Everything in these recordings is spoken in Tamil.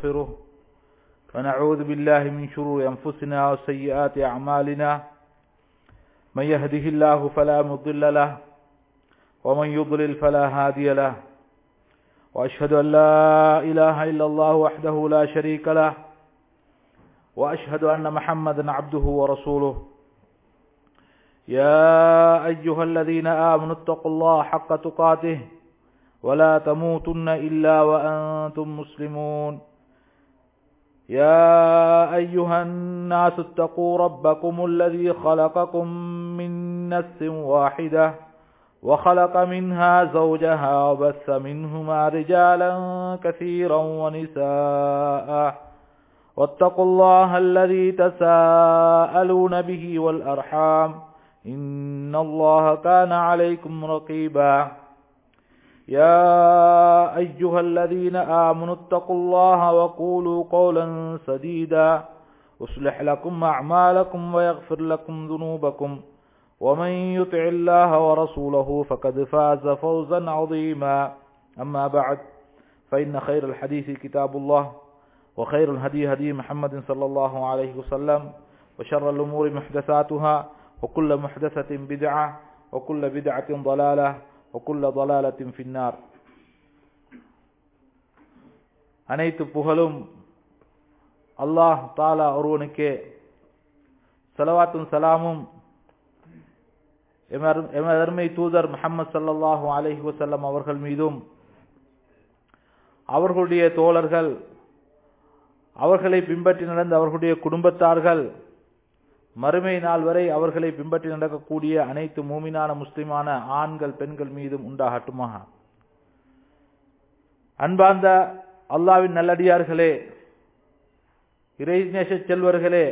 ونستغفره ونعوذ بالله من شرور أنفسنا وسيئات أعمالنا من يهده الله فلا مضل له ومن يضلل فلا هادي له وأشهد أن لا إله إلا الله وحده لا شريك له وأشهد أن محمدا عبده ورسوله يا أيها الذين آمنوا اتقوا الله حق تقاته ولا تموتن إلا وأنتم مسلمون يا أيها الناس اتقوا ربكم الذي خلقكم من نفس واحدة وخلق منها زوجها وبث منهما رجالا كثيرا ونساء واتقوا الله الذي تساءلون به والأرحام إن الله كان عليكم رقيبا يا أيها الذين آمنوا اتقوا الله وقولوا قولا سديدا يصلح لكم أعمالكم ويغفر لكم ذنوبكم ومن يطع الله ورسوله فقد فاز فوزا عظيما أما بعد فإن خير الحديث كتاب الله وخير الهدي هدي محمد صلى الله عليه وسلم وشر الأمور محدثاتها وكل محدثة بدعة وكل بدعة ضلالة وكل ضلالة في النار அனைத்து புகழும் அல்லாஹ் தாலா ஒருவனுக்கே சலவாத்தும் சலாமும் எமதர்மை தூதர் முகமது சல்லாஹூ அலஹி வசல்லம் அவர்கள் மீதும் அவர்களுடைய தோழர்கள் அவர்களை பின்பற்றி நடந்த அவர்களுடைய குடும்பத்தார்கள் மறுமை நாள் வரை அவர்களை பின்பற்றி நடக்கக்கூடிய அனைத்து மூமினான முஸ்லிமான ஆண்கள் பெண்கள் மீதும் உண்டாகட்டுமாக அன்பார்ந்த அல்லாவின் நல்லடியார்களே இறைநேச செல்வர்களே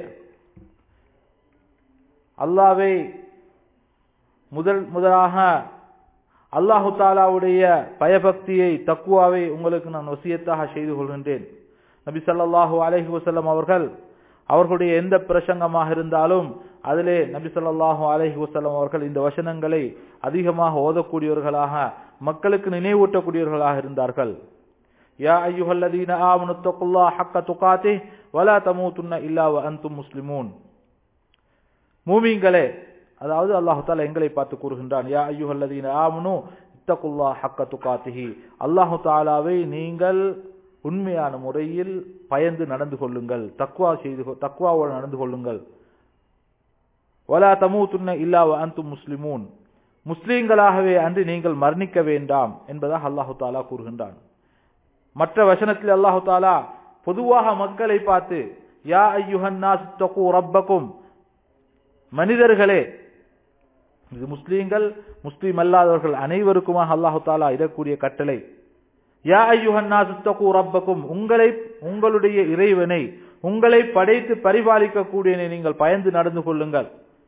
அல்லாவை முதல் முதலாக அல்லாஹு தாலாவுடைய பயபக்தியை தக்குவாவை உங்களுக்கு நான் வசியத்தாக செய்து கொள்கின்றேன் நபி சல்லாஹூ அலஹி வசல்லம் அவர்கள் அவர்களுடைய எந்த பிரசங்கமாக இருந்தாலும் அதிலே நபி சொல்லாஹு அலஹி வசல்லம் அவர்கள் இந்த வசனங்களை அதிகமாக ஓதக்கூடியவர்களாக மக்களுக்கு நினைவூட்டக்கூடியவர்களாக இருந்தார்கள் யா ஐயுஹல்லதீன ஆமனு தக்குல்லா ஹக்க துகாத்தே வலா தமூத்துன்ன இல்லா வ அந்தும் முஸ்லிமூன் மூமிங்களே அதாவது அல்லாஹு தாலா எங்களை பார்த்து கூறுகின்றான் யா ஐயுஹல்லதீன ஆமனு இத்தகுல்லா ஹக்க துகாத்திஹி அல்லாஹு தாலாவை நீங்கள் உண்மையான முறையில் பயந்து நடந்து கொள்ளுங்கள் தக்குவா செய்து தக்குவாவோடு நடந்து கொள்ளுங்கள் வலா தமூத்துன்ன இல்லா அந்து முஸ்லிமூன் முஸ்லீம்களாகவே அன்று நீங்கள் மரணிக்க வேண்டாம் என்பதாக அல்லாஹு தாலா கூறுகின்றான் மற்ற வசனத்தில் அல்லாஹு தாலா பொதுவாக மக்களை பார்த்து யா ஐயுஹன்னா தகு ரப்பக்கும் மனிதர்களே இது முஸ்லீம்கள் முஸ்லீம் அல்லாதவர்கள் அனைவருக்குமாக அல்லாஹு தாலா இடக்கூடிய கட்டளை யா ஐயுஹன்னாசுத்தகு ரப்பக்கும் உங்களை உங்களுடைய இறைவனை உங்களை படைத்து பரிபாலிக்கக்கூடிய நீங்கள் பயந்து நடந்து கொள்ளுங்கள்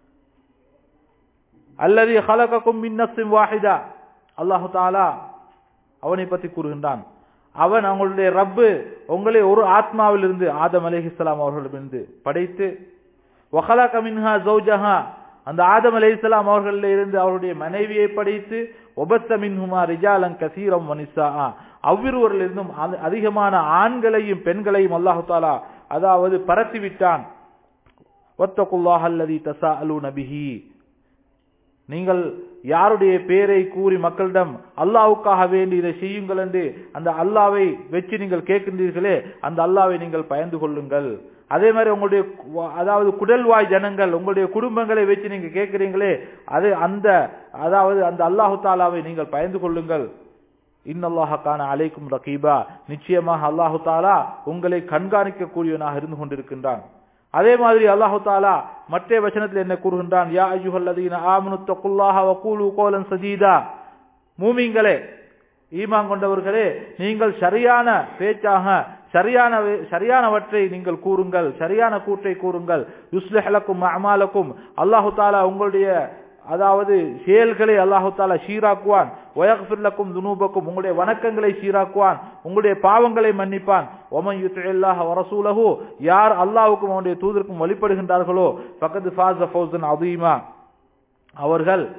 அல்லது ஹலகக்கும் மின்னசிம் வாஹிதா அல்லாஹு தாலா அவனை பற்றி கூறுகின்றான் அவன் அவங்களுடைய ரப்பு உங்களை ஒரு ஆத்மாவிலிருந்து ஆதம் அலிஹிஸ்லாம் அவர்களிடமிருந்து படைத்து வஹலக மின்ஹா ஜௌஜஹா அந்த ஆதம் அலிஸ்லாம் அவர்களில் இருந்து அவருடைய மனைவியை படைத்து ஒபத்த மின்ஹுமா ரிஜாலன் கசீரம் வனிசா அவ்விருவரிலிருந்தும் அதிகமான ஆண்களையும் பெண்களையும் அல்லாஹு தாலா அதாவது பரத்தி விட்டான் ஒத்தகுல்லாஹல்லதி தசா அலு நபிஹி நீங்கள் யாருடைய பேரை கூறி மக்களிடம் அல்லாவுக்காக வேண்டி இதை செய்யுங்கள் என்று அந்த அல்லாவை வச்சு நீங்கள் கேட்கின்றீர்களே அந்த அல்லாவை நீங்கள் பயந்து கொள்ளுங்கள் அதே மாதிரி உங்களுடைய அதாவது குடல்வாய் ஜனங்கள் உங்களுடைய குடும்பங்களை வச்சு நீங்க கேட்கிறீங்களே அது அந்த அதாவது அந்த அல்லாஹு தாலாவை நீங்கள் பயந்து கொள்ளுங்கள் இன்னல்லாஹான அலைக்கும் ரகீபா நிச்சயமாக அல்லாஹு தாலா உங்களை கண்காணிக்க கூடியவனாக இருந்து கொண்டிருக்கின்றான் அதே மாதிரி அல்லாஹு தாலா மற்ற வசனத்தில் என்ன கூறுகின்றான் யா ஐயுஹல்லதீன ஆமனு தக்குல்லாஹ வகூலு கோலன் சதீதா மூமிங்களே ஈமான் கொண்டவர்களே நீங்கள் சரியான பேச்சாக சரியான சரியானவற்றை நீங்கள் கூறுங்கள் சரியான கூற்றை கூறுங்கள் யுஸ்லஹலக்கும் அமாலக்கும் அல்லாஹு தாலா உங்களுடைய அதாவது செயல்களை அல்லாஹு தாலா சீராக்குவான் ஒயக்ஃபிர்லக்கும் துனூபக்கும் உங்களுடைய வணக்கங்களை சீராக்குவான் உங்களுடைய பாவங்களை மன்னிப்பான் ஒமன் யுத்ல்லாஹ வரசூலஹு யார் அல்லாஹ்வுக்கும் அவனுடைய தூதருக்கும் வழிபடுகின்றார்களோ ஃபக்கத் ஃபாஸ ஃபௌசன் அதீமா அவர்கள்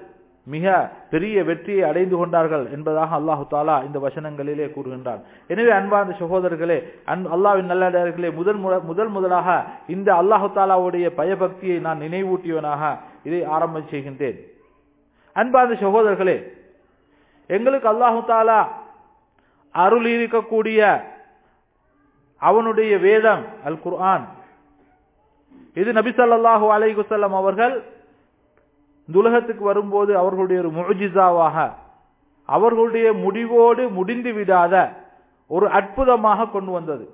மிக பெரிய வெற்றியை அடைந்து கொண்டார்கள் என்பதாக அல்லாஹு தாலா இந்த வசனங்களிலே கூறுகின்றான் எனவே அன்பார்ந்த சகோதரர்களே அன் அல்லாவின் நல்லடியார்களே முதல் முத- முதல் முதலாக இந்த அல்லாஹு தாலாவுடைய பயபக்தியை நான் நினைவூட்டியவனாக இதை ஆரம்பம் செய்கின்றேன் அன்பார்ந்த சகோதரர்களே எங்களுக்கு அல்லாஹு தாலா அருள் இருக்கக்கூடிய அவனுடைய வேதம் அல் குர்ஆன் இது நபி ஸல்லல்லாஹு அலைஹி வஸல்லம் அவர்கள் இந்த உலகத்துக்கு வரும்போது அவர்களுடைய ஒரு முஜிசாவாக அவர்களுடைய முடிவோடு முடிந்து விடாத ஒரு அற்புதமாக கொண்டு வந்தது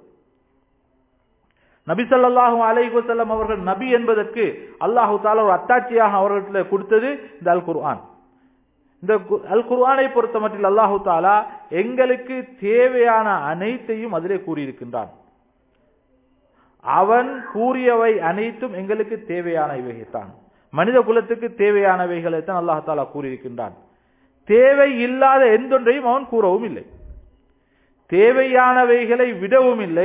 நபி ஸல்லல்லாஹு அலைஹி வஸல்லம் அவர்கள் நபி என்பதற்கு அல்லாஹு தாலா ஒரு அத்தாட்சியாக அவர்களிடத்தில் கொடுத்தது இந்த அல் குர்ஆன் இந்த கு- அல் குர்ஆனை பொறுத்தமட்டில் அல்லாஹு தாலா எங்களுக்கு தேவையான அனைத்தையும் அதிலே கூறியிருக்கின்றான் அவன் கூறியவை அனைத்தும் எங்களுக்கு தேவையானவைதான் மனித குலத்துக்கு தேவையானவைகளை தான் அல்லாஹ் தாலா கூறியிருக்கின்றான் தேவை இல்லாத எந்தொன்றையும் அவன் கூறவும் இல்லை தேவையானவைகளை விடவும் இல்லை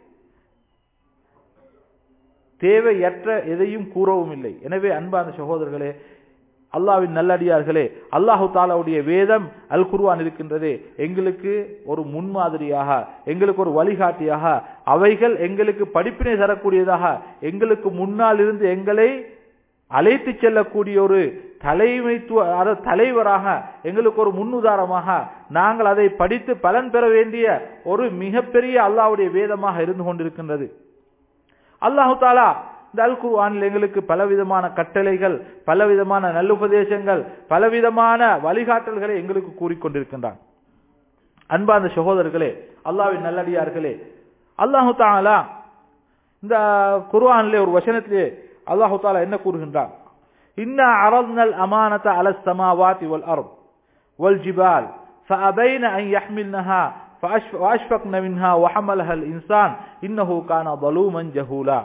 தேவையற்ற எதையும் கூறவும் இல்லை எனவே அன்பான சகோதரர்களே அல்லாவின் நல்லடியார்களே அல்லாஹு தாலாவுடைய வேதம் அல் குர்ஆன் இருக்கின்றதே எங்களுக்கு ஒரு முன்மாதிரியாக எங்களுக்கு ஒரு வழிகாட்டியாக அவைகள் எங்களுக்கு படிப்பினை தரக்கூடியதாக எங்களுக்கு முன்னால் இருந்து எங்களை அழைத்து செல்லக்கூடிய ஒரு தலைமைத்துவ அதாவது தலைவராக எங்களுக்கு ஒரு முன்னுதாரணமாக நாங்கள் அதை படித்து பலன் பெற வேண்டிய ஒரு மிகப்பெரிய அல்லாஹ்வுடைய வேதமாக இருந்து கொண்டிருக்கின்றது அல்லாஹு தாலா இந்த அல் குர்ஆனில் எங்களுக்கு பலவிதமான கட்டளைகள் பலவிதமான நல்லுபதேசங்கள் பலவிதமான வழிகாட்டல்களை எங்களுக்கு கூறிக்கொண்டிருக்கின்றான் அன்பார்ந்த சகோதரர்களே அல்லாஹ்வின் நல்லடியார்களே அல்லாஹு தாலா இந்த குர்ஆனிலே ஒரு வசனத்திலே அல்லாஹு தாலா என்ன கூறுகின்றான் இன்னா அரல்னல் அமானத அல சமாவாதி வல் அர்த் வல் ஜிபால் فأبين أن يحملنها فأشف- وأشفقن منها وحملها الإنسان إنه كان ظلوما جهولا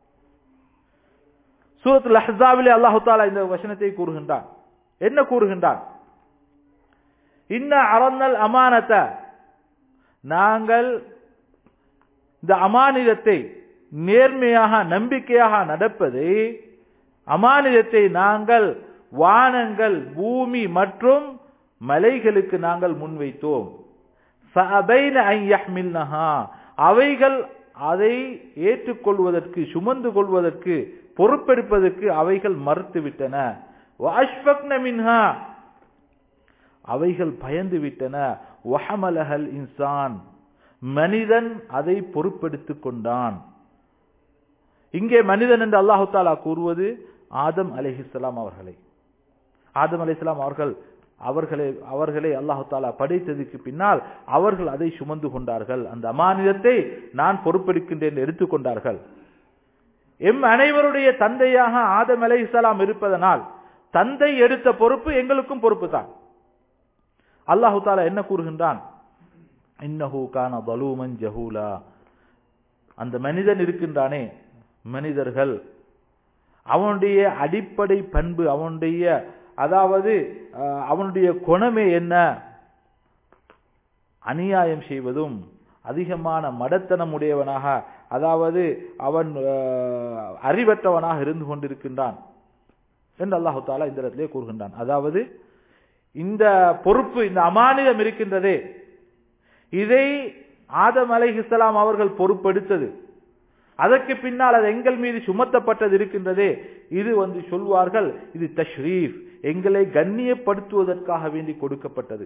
சூரத்துல் அஹ்ஸாபிலே அல்லாஹு தாலா இந்த வசனத்தை கூறுகின்றான் என்ன கூறுகின்றான் இன்ன அரன்னல் அமானத நாங்கள் இந்த அமானிதத்தை நேர்மையாக நம்பிக்கையாக நடப்பதை அமானிதத்தை நாங்கள் வானங்கள் பூமி மற்றும் மலைகளுக்கு நாங்கள் முன்வைத்தோம் فَأَبَيْنَ أَنْ يَحْمِلْنَهَا அவைகள் அதை ஏற்றுக்கொள்வதற்கு சுமந்து கொள்வதற்கு பொறுப்பெடுப்பதற்கு அவைகள் மறுத்துவிட்டன وَأَشْفَقْنَ مِنْهَا அவைகள் பயந்து விட்டன வஹமலஹல் இன்சான் மனிதன் அதை பொறுப்பெடுத்துக் கொண்டான் இங்கே மனிதன் என்று அல்லாஹு தாலா கூறுவது ஆதம் அலைஹிஸ்ஸலாம் அவர்களை ஆதம் அலைஹிஸ்ஸலாம் அவர்கள் அவர்களை அவர்களை அல்லாஹு தாலா படைத்ததுக்கு பின்னால் அவர்கள் அதை சுமந்து கொண்டார்கள் அந்த அமானிதத்தை நான் பொறுப்பெடுக்கின்றேன் என்று எடுத்துக்கொண்டார்கள் எம் அனைவருடைய தந்தையாக ஆதம் அலைஹிஸ்ஸலாம் இருப்பதனால் தந்தை எடுத்த பொறுப்பு எங்களுக்கும் பொறுப்பு தான் அல்லாஹு தாலா என்ன கூறுகின்றான் இன்னஹு கான பலூமன் ஜஹூலா அந்த மனிதன் இருக்கின்றானே மனிதர்கள் அவனுடைய அடிப்படை பண்பு அவனுடைய அதாவது அஹ், அவனுடைய குணமே என்ன அநியாயம் செய்வதும் அதிகமான மடத்தனம் உடையவனாக அதாவது அவன் அஹ், அறிவற்றவனாக இருந்து கொண்டிருக்கின்றான் என்று அல்லாஹு தாலா இந்த இடத்திலே கூறுகின்றான் அதாவது இந்த பொறுப்பு இந்த அமானிதம் இருக்கின்றதே இதை ஆதம் அலைஹிஸ்ஸலாம் அவர்கள் பொறுப்பெடுத்தது அதற்கு பின்னால் அது எங்கள் மீது சுமத்தப்பட்டது இருக்கின்றதே இது வந்து சொல்வார்கள் இது தஷ்ரீஃப் எங்களை கண்ணியப்படுத்துவதற்காக வேண்டி கொடுக்கப்பட்டது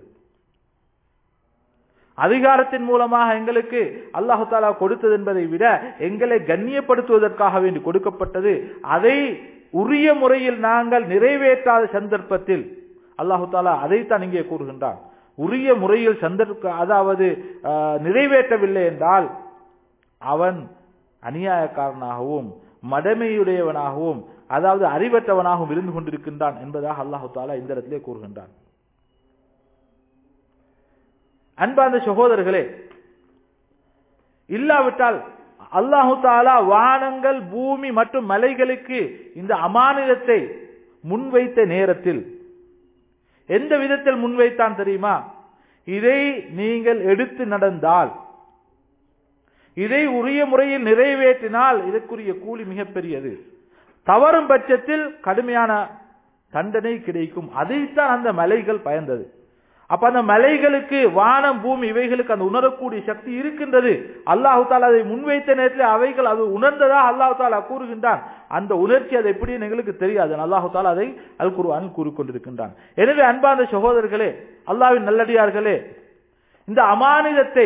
அதிகாரத்தின் மூலமாக எங்களுக்கு அல்லாஹு தாலா கொடுத்தது என்பதை விட எங்களை கண்ணியப்படுத்துவதற்காக வேண்டி கொடுக்கப்பட்டது அதை உரிய முறையில் நாங்கள் நிறைவேற்றாத சந்தர்ப்பத்தில் அல்லாஹு தாலா அதைத்தான் இங்கே கூறுகின்றான் உரிய முறையில் சந்தர்ப்ப அதாவது ஆஹ், நிறைவேற்றவில்லை என்றால் அவன் அநியாயக்காரனாகவும் மடமையுடையவனாகவும் அதாவது அறிவற்றவனாகவும் இருந்து கொண்டிருக்கின்றான் என்பதாக அல்லாஹு தாலா இந்த இடத்திலே கூறுகின்றான் அன்பார்ந்த சகோதரர்களே இல்லாவிட்டால் அல்லாஹு தாலா வானங்கள் பூமி மற்றும் மலைகளுக்கு இந்த அமானிதத்தை முன்வைத்த நேரத்தில் எந்த விதத்தில் முன்வைத்தான் தெரியுமா இதை நீங்கள் எடுத்து நடந்தால் இதை உரிய முறையில் நிறைவேற்றினால் இதற்குரிய கூலி மிகப்பெரியது தவறும் பட்சத்தில் கடுமையான தண்டனை கிடைக்கும் அதைத்தான் அந்த மலைகள் பயந்தது அப்ப அந்த மலைகளுக்கு வானம் பூமி இவைகளுக்கு அந்த உணரக்கூடிய சக்தி இருக்கின்றது அல்லாஹு தாலா அதை முன்வைத்த நேரத்தில் அவைகள் அது உணர்ந்ததா அல்லாஹு தாலா கூறுகின்றான் அந்த உணர்ச்சி அது எப்படி எங்களுக்கு தெரியாது அல்லாஹு தாலா அதை அல் குருவானில் கூறிக்கொண்டிருக்கின்றான் எனவே அன்பார்ந்த சகோதரர்களே அல்லாவின் நல்லடியார்களே இந்த அமானிதத்தை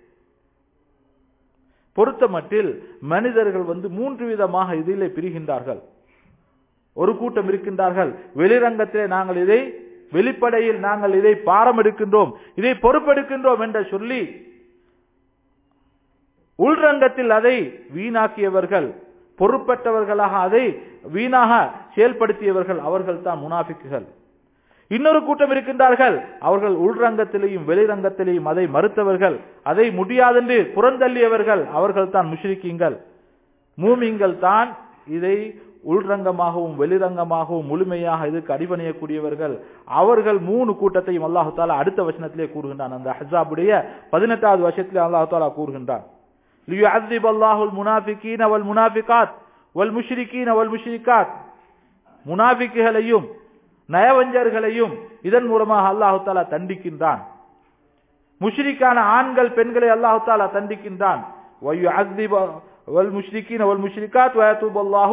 பொறுத்த மட்டில் மனிதர்கள் வந்து மூன்று விதமாக இதிலே பிரிகின்றார்கள் ஒரு கூட்டம் இருக்கின்றார்கள் வெளிரங்கத்திலே நாங்கள் இதை வெளிப்படையில் நாங்கள் இதை பாரம் எடுக்கின்றோம் இதை பொறுப்பெடுக்கின்றோம் என்று சொல்லி உள்ரங்கத்தில் அதை வீணாக்கியவர்கள் பொறுப்பற்றவர்களாக அதை வீணாக செயல்படுத்தியவர்கள் அவர்கள் தான் முனாஃபிக்குகள் இன்னொரு கூட்டம் இருக்கின்றார்கள் அவர்கள் உள்ரங்கத்திலேயும் வெளிரங்கத்திலேயும் அதை மறுத்தவர்கள் அதை முடியாதென்று புறந்தள்ளியவர்கள் அவர்கள் தான் முஷ்ரிக்கீங்கள் மூமிங்கள் தான் இதை உள்ரங்கமாகவும் வெளிரங்கமாகவும் முழுமையாக இதுக்கு அடிபணியக்கூடியவர்கள் அவர்கள் மூணு கூட்டத்தையும் அல்லாஹு தாலா அடுத்த வசனத்திலே கூறுகின்றான் அந்த ஹசாபுடைய பதினெட்டாவது வருஷத்திலே அல்லாஹு தாலா கூறுகின்றான் ليعذب الله المنافقين والمنافقات والمشركين والمشركات முனாஃபிக்குகளையும் நயவஞ்சர்களையும் இதன் மூலமாக அல்லாஹு தாலா தண்டிக்கின்றான் முஷ்ரிக்கான ஆண்கள் பெண்களை அல்லாஹு தாலா தண்டிக்கின்றான் ويعذب والمشركين والمشركات ويتوب الله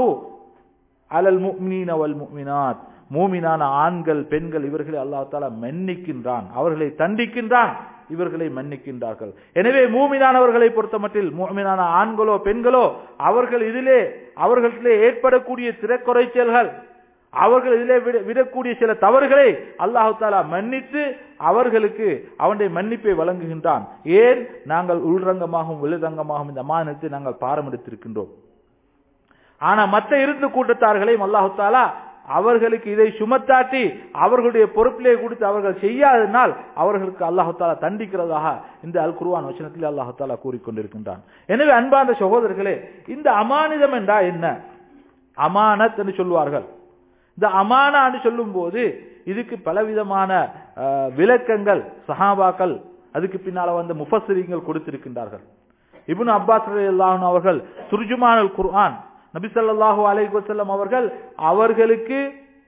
அலல் முக்மீன வல் முக்மினாத் மூமினான ஆண்கள் பெண்கள் இவர்களை அல்லாஹ் தாலா மன்னிக்கின்றான் அவர்களை தண்டிக்கின்றான் இவர்களை மன்னிக்கின்றார்கள் எனவே மூமினானவர்களை பொறுத்தமட்டில் மூமினான ஆண்களோ பெண்களோ அவர்கள் இதிலே அவர்களிலே ஏற்படக்கூடிய திறக்குறைச்சல்கள் அவர்கள் இதிலே விடக்கூடிய சில தவறுகளை அல்லாஹு தாலா மன்னித்து அவர்களுக்கு அவனுடைய மன்னிப்பை வழங்குகின்றான் ஏன் நாங்கள் உள்ரங்கமாகவும் வெளிரங்கமாகவும் இந்த மாநிலத்தை நாங்கள் பாரமெடுத்திருக்கின்றோம் ஆனா மற்ற இருந்து கூட்டத்தார்களையும் அல்லாஹு தாலா அவர்களுக்கு இதை சுமத்தாட்டி அவர்களுடைய பொறுப்பிலே கொடுத்து அவர்கள் செய்யாதனால் அவர்களுக்கு அல்லாஹு தாலா தண்டிக்கிறதாக இந்த அல் குருவான் வசனத்தில் அல்லாஹு தாலா கூறிக்கொண்டிருக்கின்றான் எனவே அன்பார்ந்த சகோதரர்களே இந்த அமானிதம் என்றா என்ன அமானத் என்று சொல்வார்கள் இந்த அமானா என்று சொல்லும் போது இதுக்கு பலவிதமான விளக்கங்கள் சஹாபாக்கள் அதுக்கு பின்னால வந்த முஃபசிரிங்கள் கொடுத்திருக்கின்றார்கள் இப்னு அப்பாஸ் அல்லாஹன் அவர்கள் துர்ஜுமானல் குர்ஆன் நபி ஸல்லல்லாஹு அலைஹி வஸல்லம் அவர்கள் அவர்களுக்கு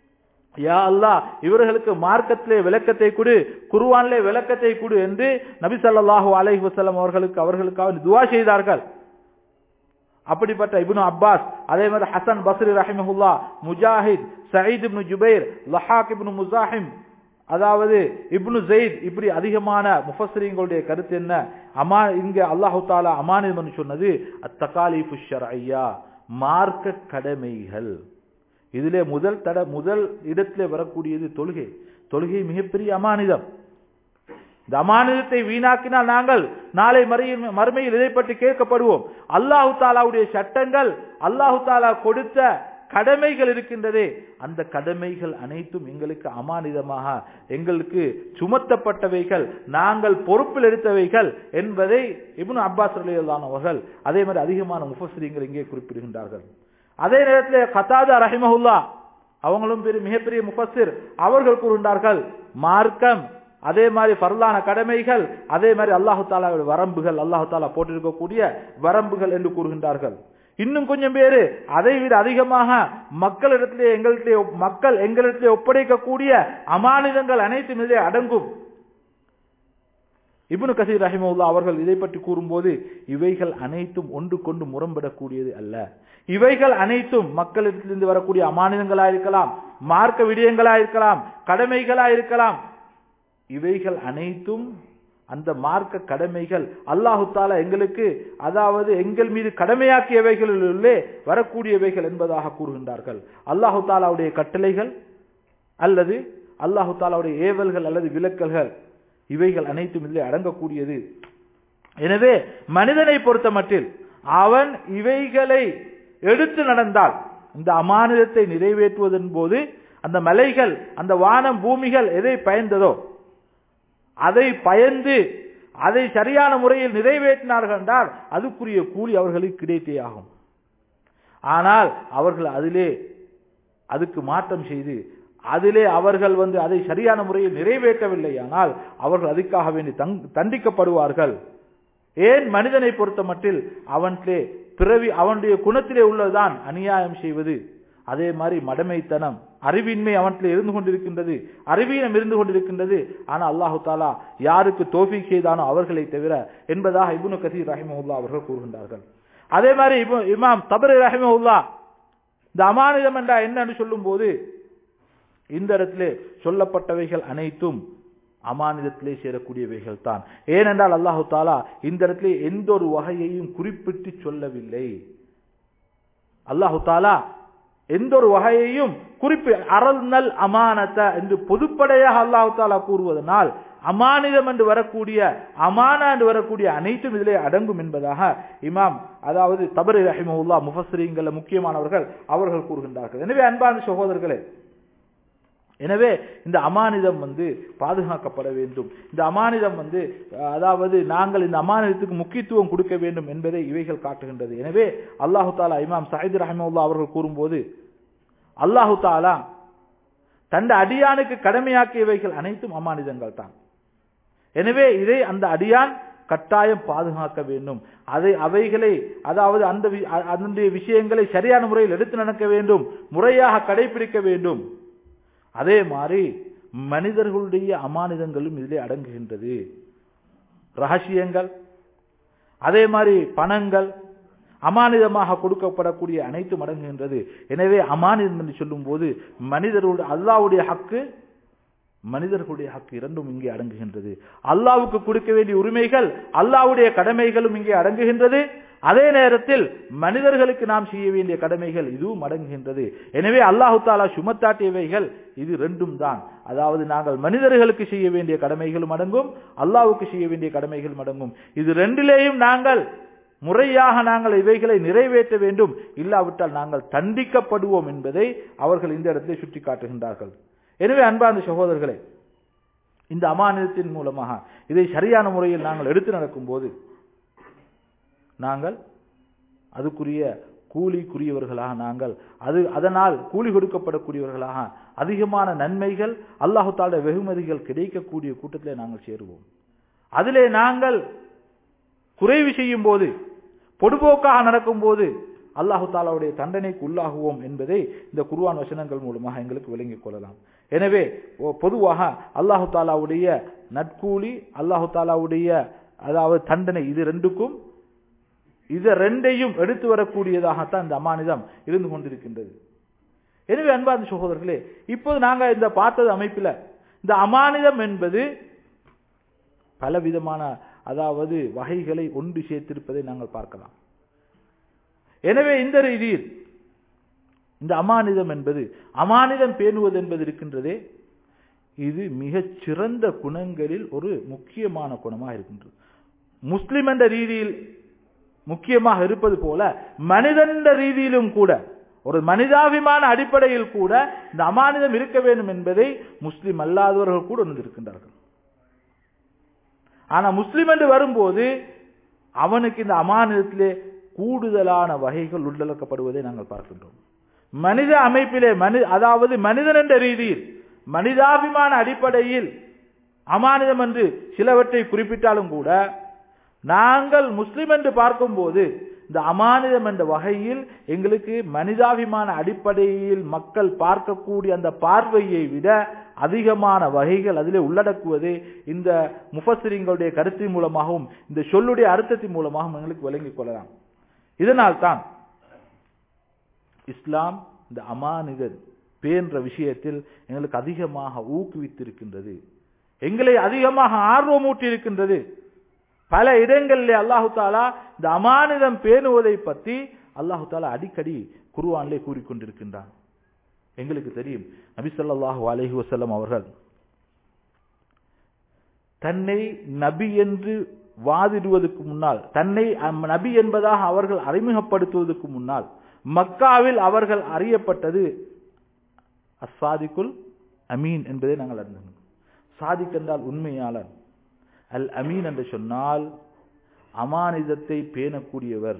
யா அல்லாஹ் இவர்களுக்கு மார்க்கத்திலே விளக்கத்தை கொடு குர்ஆனிலே விளக்கத்தை கொடு என்று நபி ஸல்லல்லாஹு அலைஹி வஸல்லம் அவர்களுக்கு அவர்களுக்காக துஆ செய்தார்கள் அப்படிப்பட்ட இப்னு அப்பாஸ் அதே மாதிரி ஹசன் பஸ்ரி ரஹிமஹுல்லா முஜாஹித் சயீத் இப்னு ஜுபைர் லஹாக் இப்னு முசாஹிம் அதாவது இப்னு ஜெயித் இப்படி அதிகமான முஃபஸ்ரீங்களுடைய கருத்து என்ன அமா இங்க அல்லாஹு தாலா அமானிதம் சொன்னது அத்தகாலிஃபு ஷர்ஐயா மார்க்க கடமைகள் இதிலே முதல் தட முதல் இடத்திலே வரக்கூடியது தொழுகை தொழுகை மிகப்பெரிய அமானிதம் இந்த அமானிதத்தை வீணாக்கினால் நாங்கள் நாளை மறையில் மறுமையில் இதை பற்றி கேட்கப்படுவோம் அல்லாஹு தாலாவுடைய சட்டங்கள் அல்லாஹு தாலா கொடுத்த கடமைகள் இருக்கின்றதே அந்த கடமைகள் அனைத்தும் எங்களுக்கு அமானிதமாக எங்களுக்கு சுமத்தப்பட்டவைகள் நாங்கள் பொறுப்பில் எடுத்தவைகள் என்பதை இப்னு அப்பாஸ் அலியல்லான் அவர்கள் அதே மாதிரி அதிகமான முஃபஸ்ரீங்கள் இங்கே குறிப்பிடுகின்றார்கள் அதே நேரத்தில் கத்தாதா ரஹிமஹுல்லா அவங்களும் பெரிய மிகப்பெரிய முஃபஸிர் அவர்கள் கூறுகின்றார்கள் மார்க்கம் அதே மாதிரி பரலான கடமைகள் அதே மாதிரி அல்லாஹு தாலாவுடைய வரம்புகள் அல்லாஹு தாலா போட்டிருக்கக்கூடிய வரம்புகள் என்று கூறுகின்றார்கள் இன்னும் கொஞ்சம் பேரு அதை விட அதிகமாக மக்களிடத்திலே எங்களிடத்திலே மக்கள் எங்களிடத்திலே ஒப்படைக்கக்கூடிய அமானிதங்கள் அனைத்தும் இதிலே அடங்கும் இப்னு கசீர் ரஹிமவுல்லா அவர்கள் இதை பற்றி கூறும்போது இவைகள் அனைத்தும் ஒன்று கொண்டு முரண்படக்கூடியது அல்ல இவைகள் அனைத்தும் மக்களிடத்திலிருந்து வரக்கூடிய அமானிதங்களா இருக்கலாம் மார்க்க விடயங்களா இருக்கலாம் கடமைகளா இருக்கலாம் இவைகள் அனைத்தும் அந்த மார்க்க கடமைகள் அல்லாஹு தாலா எங்களுக்கு அதாவது எங்கள் மீது கடமையாக்கியவைகளிலே வரக்கூடியவைகள் என்பதாக கூறுகின்றார்கள் அல்லாஹு தாலாவுடைய கட்டளைகள் அல்லது அல்லாஹு தாலாவுடைய ஏவல்கள் அல்லது விலக்கல்கள் இவைகள் அனைத்தும் இதிலே அடங்கக்கூடியது எனவே மனிதனை பொறுத்த மட்டில் அவன் இவைகளை எடுத்து நடந்தால் இந்த அமானிதத்தை நிறைவேற்றுவதன் போது அந்த மலைகள் அந்த வானம் பூமிகள் எதை பயந்ததோ அதை பயந்து அதை சரியான முறையில் நிறைவேற்றினார்கள் என்றால் அதுக்குரிய கூலி அவர்களுக்கு கிடைத்தே ஆகும் ஆனால் அவர்கள் அதிலே அதுக்கு மாற்றம் செய்து அதிலே அவர்கள் வந்து அதை சரியான முறையில் நிறைவேற்றவில்லை ஆனால் அவர்கள் அதுக்காக வேண்டி தண்டிக்கப்படுவார்கள் ஏன் மனிதனை பொறுத்த மட்டில் அவன்கிலே பிறவி அவனுடைய குணத்திலே உள்ளதுதான் அநியாயம் செய்வது அதே மாதிரி மடமைத்தனம் அறிவின்மை அவற்றில் இருந்து கொண்டிருக்கின்றது அறிவீனம் இருந்து கொண்டிருக்கின்றது ஆனா அல்லாஹு தாலா யாருக்கு தோஃபிக் செய்தானோ அவர்களை தவிர என்பதாக இப்னு கசீர் ரஹிமஹுல்லா அவர்கள் கூறுகின்றார்கள் அதே மாதிரி இபு- இமாம் தபரி ரஹிமஹுல்லா இந்த அமானிதம் என்றா என்னன்னு சொல்லும்போது இந்த இடத்திலே சொல்லப்பட்டவைகள் அனைத்தும் அமானிதத்திலே சேரக்கூடியவைகள் தான் ஏனென்றால் அல்லாஹு தாலா இந்த இடத்திலே எந்த ஒரு வகையையும் குறிப்பிட்டு சொல்லவில்லை அல்லாஹு தாலா எந்த ஒரு வகையையும் குறிப்பி அரல்நல் அமானத என்று பொதுப்படையாக அல்லாஹு தாலா கூறுவதனால் அமானிதம் என்று வரக்கூடிய அமானா என்று வரக்கூடிய அனைத்தும் இதிலே அடங்கும் என்பதாக இமாம் அதாவது தபரி ரஹிமவுல்லா முஃபஸ்ரீங்கள முக்கியமானவர்கள் அவர்கள் கூறுகின்றார்கள் எனவே அன்பான சகோதரர்களே எனவே இந்த அமானிதம் வந்து பாதுகாக்கப்பட வேண்டும் இந்த அமானிதம் வந்து அஹ், அதாவது நாங்கள் இந்த அமானிதத்துக்கு முக்கியத்துவம் கொடுக்க வேண்டும் என்பதை இவைகள் காட்டுகின்றது எனவே அல்லாஹு தாலா இமாம் சயீத் ரஹமுல்லா அவர்கள் கூறும்போது அல்லாஹு தாலா தந்த அடியானுக்கு கடமையாக்கியவைகள் அனைத்தும் அமானிதங்கள் தான் எனவே இதை அந்த அடியான் கட்டாயம் பாதுகாக்க வேண்டும் அதை அவைகளை அதாவது அந்த வி- அ- அதனுடைய விஷயங்களை சரியான முறையில் எடுத்து நடக்க வேண்டும் முறையாக கடைபிடிக்க வேண்டும் அதே மாதிரி மனிதர்களுடைய அமானிதங்களும் இதிலே அடங்குகின்றது ரகசியங்கள் அதே மாதிரி பணங்கள் அமானிதமாக கொடுக்கப்படக்கூடிய அனைத்தும் அடங்குகின்றது எனவே அமானிதம் என்று சொல்லும்போது மனிதருடைய அல்லாவுடைய ஹக்கு மனிதர்களுடைய ஹக்கு இரண்டும் இங்கே அடங்குகின்றது அல்லாவுக்கு கொடுக்க வேண்டிய உரிமைகள் அல்லாவுடைய கடமைகளும் இங்கே அடங்குகின்றது அதே நேரத்தில் மனிதர்களுக்கு நாம் செய்ய வேண்டிய கடமைகள் இதுவும் அடங்குகின்றது எனவே அல்லாஹு தாலா சுமத்தாட்டியவைகள் இது ரெண்டும் தான் அதாவது நாங்கள் மனிதர்களுக்கு செய்ய வேண்டிய கடமைகளும் அடங்கும் அல்லாஹ்வுக்கு செய்ய வேண்டிய கடமைகளும் அடங்கும் இது ரெண்டிலேயும் நாங்கள் முறையாக நாங்கள் இவைகளை நிறைவேற்ற வேண்டும் இல்லாவிட்டால் நாங்கள் தண்டிக்கப்படுவோம் என்பதை அவர்கள் இந்த இடத்திலே சுட்டி காட்டுகின்றார்கள் எனவே அன்பார்ந்த சகோதரர்களே இந்த அமானிதத்தின் மூலமாக இதை சரியான முறையில் நாங்கள் எடுத்து நடக்கும்போது நாங்கள் அதுக்குரிய கூலிக்குரியவர்களாக நாங்கள் அது அதனால் கூலி கொடுக்கப்படக்கூடியவர்களாக அதிகமான நன்மைகள் அல்லாஹு தால வெகுமதிகள் கிடைக்கக்கூடிய கூட்டத்திலே நாங்கள் சேருவோம் அதிலே நாங்கள் குறைவு செய்யும் போது பொடுபோக்காக நடக்கும்போது அல்லாஹு தாலாவுடைய தண்டனைக்கு உள்ளாகுவோம் என்பதை இந்த குர்ஆன் வசனங்கள் மூலமாக எங்களுக்கு விளங்கிக் கொள்ளலாம் எனவே ஒ- பொதுவாக அல்லாஹு தாலாவுடைய நட்கூலி அல்லாஹு தாலாவுடைய அதாவது தண்டனை இது ரெண்டுக்கும் இது ரெண்டையும் எடுத்து வரக்கூடியதாகத்தான் இந்த அமானிதம் இருந்து கொண்டிருக்கின்றது எனவே அன்பார்ந்த சகோதரர்களே இப்போது நாங்க இந்த பார்த்தது அமைப்பில் இந்த அமானிதம் என்பது பலவிதமான அதாவது வகைகளை ஒன்று சேர்த்திருப்பதை நாங்கள் பார்க்கலாம் எனவே இந்த ரீதியில் இந்த அமானிதம் என்பது அமானிதம் பேணுவது என்பது இருக்கின்றதே இது மிகச் சிறந்த குணங்களில் ஒரு முக்கியமான குணமாக இருக்கின்றது முஸ்லிம் என்ற ரீதியில் முக்கியமாக இருப்பது போல மனிதன் என்ற ரீதியிலும் கூட ஒரு மனிதாபிமான அடிப்படையில் கூட இந்த அமானிதம் இருக்க வேண்டும் என்பதை முஸ்லிம் அல்லாதவர்கள் கூட உணர்ந்திருக்கின்றார்கள் ஆனா முஸ்லிம் என்று வரும்போது அவனுக்கு இந்த அமானிதத்திலே கூடுதலான வகைகள் உள்ளடக்கப்படுவதை நாங்கள் பார்க்கின்றோம் மனித அமைப்பிலே மனி அதாவது மனிதன் என்ற ரீதியில் மனிதாபிமான அடிப்படையில் அமானிதம் என்று சிலவற்றை குறிப்பிட்டாலும் கூட நாங்கள் முஸ்லிம் என்று பார்க்கும்போது இந்த அமானிதம் என்ற வகையில் எங்களுக்கு மனிதாபிமான அடிப்படையில் மக்கள் பார்க்கக்கூடிய அந்த பார்வையை விட அதிகமான வகைகள் அதிலே உள்ளடக்குவது இந்த முஃபசிரிங்களுடைய கருத்தின் மூலமாகவும் இந்த சொல்லுடைய அர்த்தத்தின் மூலமாகவும் எங்களுக்கு விளங்கிக் கொள்ளலாம் இதனால் தான் இஸ்லாம் இந்த அமானிதன் பேன்ற விஷயத்தில் எங்களுக்கு அதிகமாக ஊக்குவித்திருக்கின்றது எங்களை அதிகமாக ஆர்வமூட்டி இருக்கின்றது பல இடங்களிலே அல்லாஹு தாலா இந்த அமானிதம் பேணுவதை பற்றி அல்லாஹு தாலா அடிக்கடி குருவானிலே கூறிக்கொண்டிருக்கின்றான் எங்களுக்கு தெரியும் நபி ஸல்லல்லாஹு அலைஹி வஸல்லம் அவர்கள் தன்னை நபி என்று வாதிடுவதற்கு முன்னால் தன்னை அம் நபி என்பதாக அவர்கள் அறிமுகப்படுத்துவதற்கு முன்னால் மக்காவில் அவர்கள் அறியப்பட்டது அஸ்ஸாதிக்குல் அமீன் என்பதை நாங்கள் அறிந்தோம் சாதிக் என்றால் உண்மையாளர் அல் அமீன் என்று சொன்னால் அமானிதத்தை பேணக்கூடியவர்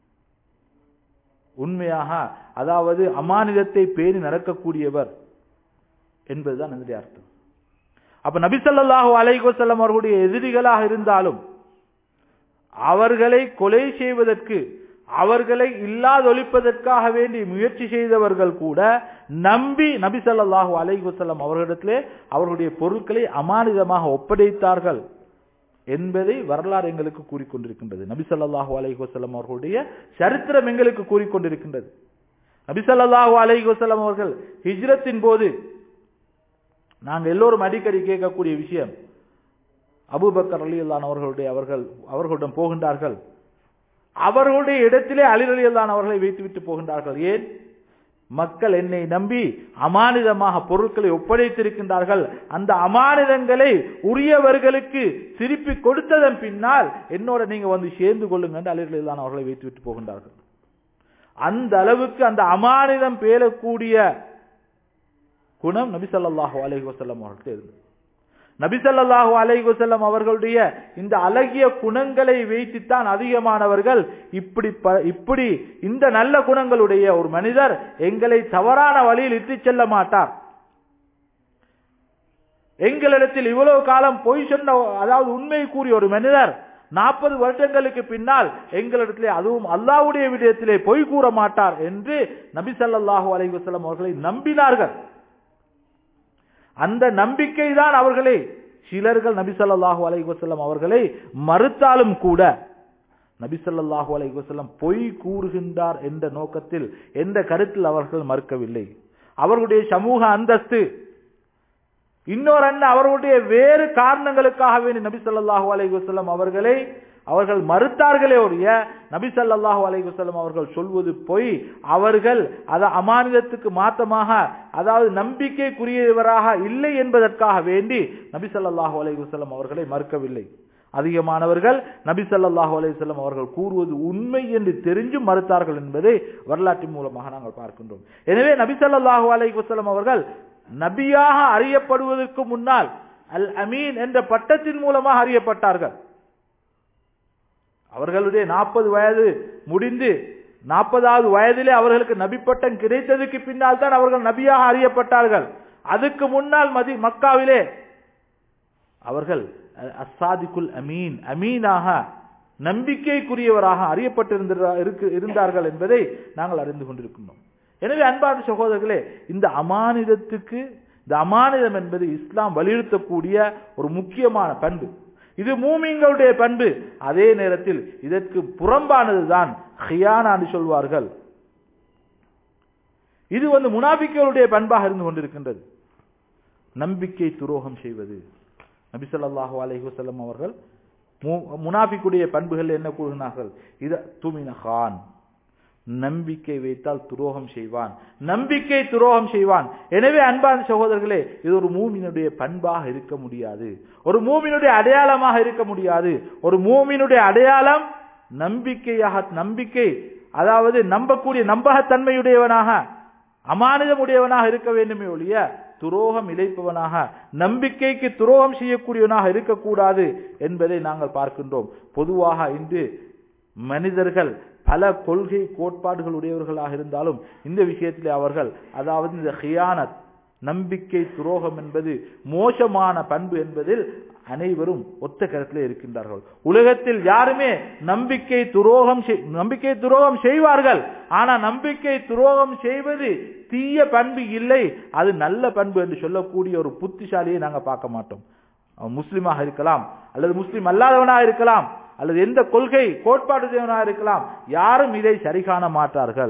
உண்மையாக அதாவது அமானிதத்தை பேணி நடக்கக்கூடியவர் என்பதுதான் என்னுடைய அர்த்தம் அப்ப நபி ஸல்லல்லாஹு அலைஹி வஸல்லம் அவர்களுடைய எதிரிகளாக இருந்தாலும் அவர்களை கொலை செய்வதற்கு அவர்களை இல்லாதொழிப்பதற்காக வேண்டி முயற்சி செய்தவர்கள் கூட நம்பி நபி ஸல்லல்லாஹு அலைஹி வஸல்லம் அவர்களிடத்திலே அவர்களுடைய பொருட்களை அமானிதமாக ஒப்படைத்தார்கள் என்பதை வரலாறு எங்களுக்கு கூறிக்கொண்டிருக்கின்றது நபி ஸல்லல்லாஹு அலைஹி வஸல்லம் அவர்களுடைய சரித்திரம் எங்களுக்கு கூறிக்கொண்டிருக்கின்றது நபி ஸல்லல்லாஹு அலைஹி வஸல்லம் அவர்கள் ஹிஜ்ரத்தின் போது நாங்கள் எல்லோரும் அடிக்கடி கேட்கக்கூடிய விஷயம் அபூபக்கர் ரலியல்லாஹு அவர்களுடைய அவர்கள் அவர்களிடம் போகின்றார்கள் அவர்களுடைய இடத்திலே அலி ரலியல்லாஹு அவர்களை வைத்துவிட்டு போகின்றார்கள் ஏன் மக்கள் என்னை நம்பி அமானிதமாக பொருட்களை ஒப்படைத்திருக்கின்றார்கள் அந்த அமானிதங்களை உரியவர்களுக்கு திருப்பி கொடுத்ததன் பின்னால் என்னோட நீங்க வந்து சேர்ந்து கொள்ளுங்க என்று அலி ரலியல்லாஹு அவர்களை வைத்துவிட்டு போகின்றார்கள் அந்த அளவுக்கு அந்த அமானிதம் பேலக்கூடிய குணம் நபி ஸல்லல்லாஹு அலைஹி வஸல்லம் அவர்களுக்கு இருந்தது நபி ஸல்லல்லாஹு அலைஹி வஸல்லம் அவர்களுடைய இந்த அழகிய குணங்களை வைத்துத்தான் அதிகமானவர்கள் இப்படி ப- இப்படி இந்த நல்ல குணங்களுடைய ஒரு மனிதர் எங்களை தவறான வழியில் இட்டுச் செல்ல மாட்டார் எங்களிடத்தில் இவ்வளவு காலம் பொய் சொன்ன அதாவது உண்மை கூறிய ஒரு மனிதர் நாற்பது வருடங்களுக்கு பின்னால் எங்களிடத்திலே அதுவும் அல்லாஹ்வுடைய விடயத்திலே பொய் கூற மாட்டார் என்று நபி ஸல்லல்லாஹு அலைஹி வஸல்லம் அவர்களை நம்பினார்கள் அந்த நம்பிக்கை தான் அவர்களை சிலர்கள் நபி ஸல்லல்லாஹு அலைஹி வஸல்லம் அவர்களை மறுத்தாலும் கூட நபி ஸல்லல்லாஹு அலைஹி வஸல்லம் பொய் கூறுகின்றார் என்ற நோக்கத்தில் எந்த கருத்தில் அவர்கள் மறுக்கவில்லை அவர்களுடைய சமூக அந்தஸ்து இன்னொரு அண்ணன் அவர்களுடைய வேறு காரணங்களுக்காக வேண்டி நபி ஸல்லல்லாஹு அலைஹி வஸல்லம் அவர்களை அவர்கள் மறுத்தார்களே ஒழிய நபி ஸல்லல்லாஹு அலைஹி வஸல்லம் அவர்கள் சொல்வது பொய் அவர்கள் அத அமானிதத்துக்கு மாத்தமாக அதாவது நம்பிக்கைக்குரியவராக இல்லை என்பதற்காக வேண்டி நபி ஸல்லல்லாஹு அலைஹி வஸல்லம் அவர்களை மறுக்கவில்லை அதிகமானவர்கள் நபி ஸல்லல்லாஹு அலைஹி வஸல்லம் அவர்கள் கூறுவது உண்மை என்று தெரிஞ்சு மறுத்தார்கள் என்பதை வரலாற்றின் மூலமாக நாங்கள் பார்க்கின்றோம் எனவே நபி ஸல்லல்லாஹு அலைஹி வஸல்லம் அவர்கள் நபியாக அறியப்படுவதற்கு முன்னால் அல் அமீன் என்ற பட்டத்தின் மூலமாக அறியப்பட்டார்கள் அவர்களுடைய நாற்பது வயது முடிந்து நாற்பதாவது வயதிலே அவர்களுக்கு நபி பட்டம் கிடைத்ததுக்கு பின்னால் தான் அவர்கள் நபியாக அறியப்பட்டார்கள் அதுக்கு முன்னால் மதி மக்காவிலே அவர்கள் அ- அஸ்ஸாதிக்குல் அமீன் அமீனாக நம்பிக்கைக்குரியவராக அறியப்பட்டிருந்த இருக்கு- இருந்தார்கள் என்பதை நாங்கள் அறிந்து கொண்டிருக்கின்றோம் எனவே அன்பான சகோதரர்களே இந்த அமானிதத்துக்கு இந்த அமானிதம் என்பது இஸ்லாம் வலியுறுத்தக்கூடிய ஒரு முக்கியமான பண்பு இது மூமிங்களுடைய பண்பு அதே நேரத்தில் இதற்கு புறம்பானதுதான் ஹியானா என்று சொல்வார்கள் இது வந்து முனாபிக்களுடைய பண்பாக இருந்து கொண்டிருக்கின்றது நம்பிக்கை துரோகம் செய்வது நபி ஸல்லல்லாஹு அலைஹி வஸல்லம் அவர்கள் மு- முனாஃபிக்குடைய பண்புகள் என்ன கூறுகிறார்கள் இது துமின கான் நம்பிக்கை வைத்தால் துரோகம் செய்வான் நம்பிக்கை துரோகம் செய்வான் எனவே அன்பான சகோதரர்களே இது ஒரு மூமினுடைய பண்பாக இருக்க முடியாது ஒரு மூமினுடைய அடையாளமாக இருக்க முடியாது ஒரு மூமினுடைய அடையாளம் நம்பிக்கையாக நம்பிக்கை அதாவது நம்பக்கூடிய நம்பகத்தன்மையுடையவனாக அமானிதமுடையவனாக இருக்க வேண்டுமே ஒழிய துரோகம் இழைப்பவனாக நம்பிக்கைக்கு துரோகம் செய்யக்கூடியவனாக இருக்கக்கூடாது என்பதை நாங்கள் பார்க்கின்றோம் பொதுவாக இன்று மனிதர்கள் பல கொள்கை கோட்பாடுகள் உடையவர்களாக இருந்தாலும் இந்த விஷயத்திலே அவர்கள் அதாவது இந்த ஹியானத் நம்பிக்கை துரோகம் என்பது மோசமான பண்பு என்பதில் அனைவரும் ஒத்த கருத்திலே இருக்கின்றார்கள் உலகத்தில் யாருமே நம்பிக்கை துரோகம் செய்- நம்பிக்கை துரோகம் செய்வார்கள் ஆனா நம்பிக்கை துரோகம் செய்வது தீய பண்பு இல்லை அது நல்ல பண்பு என்று சொல்லக்கூடிய ஒரு புத்திசாலியை நாங்க பார்க்க மாட்டோம் அவன் முஸ்லிமாக இருக்கலாம் அல்லது முஸ்லிம் அல்லாதவனாக இருக்கலாம் அல்லது எந்த கொள்கை கோட்பாடுடையவனாக இருக்கலாம் யாரும் இதை சரி காண மாட்டார்கள்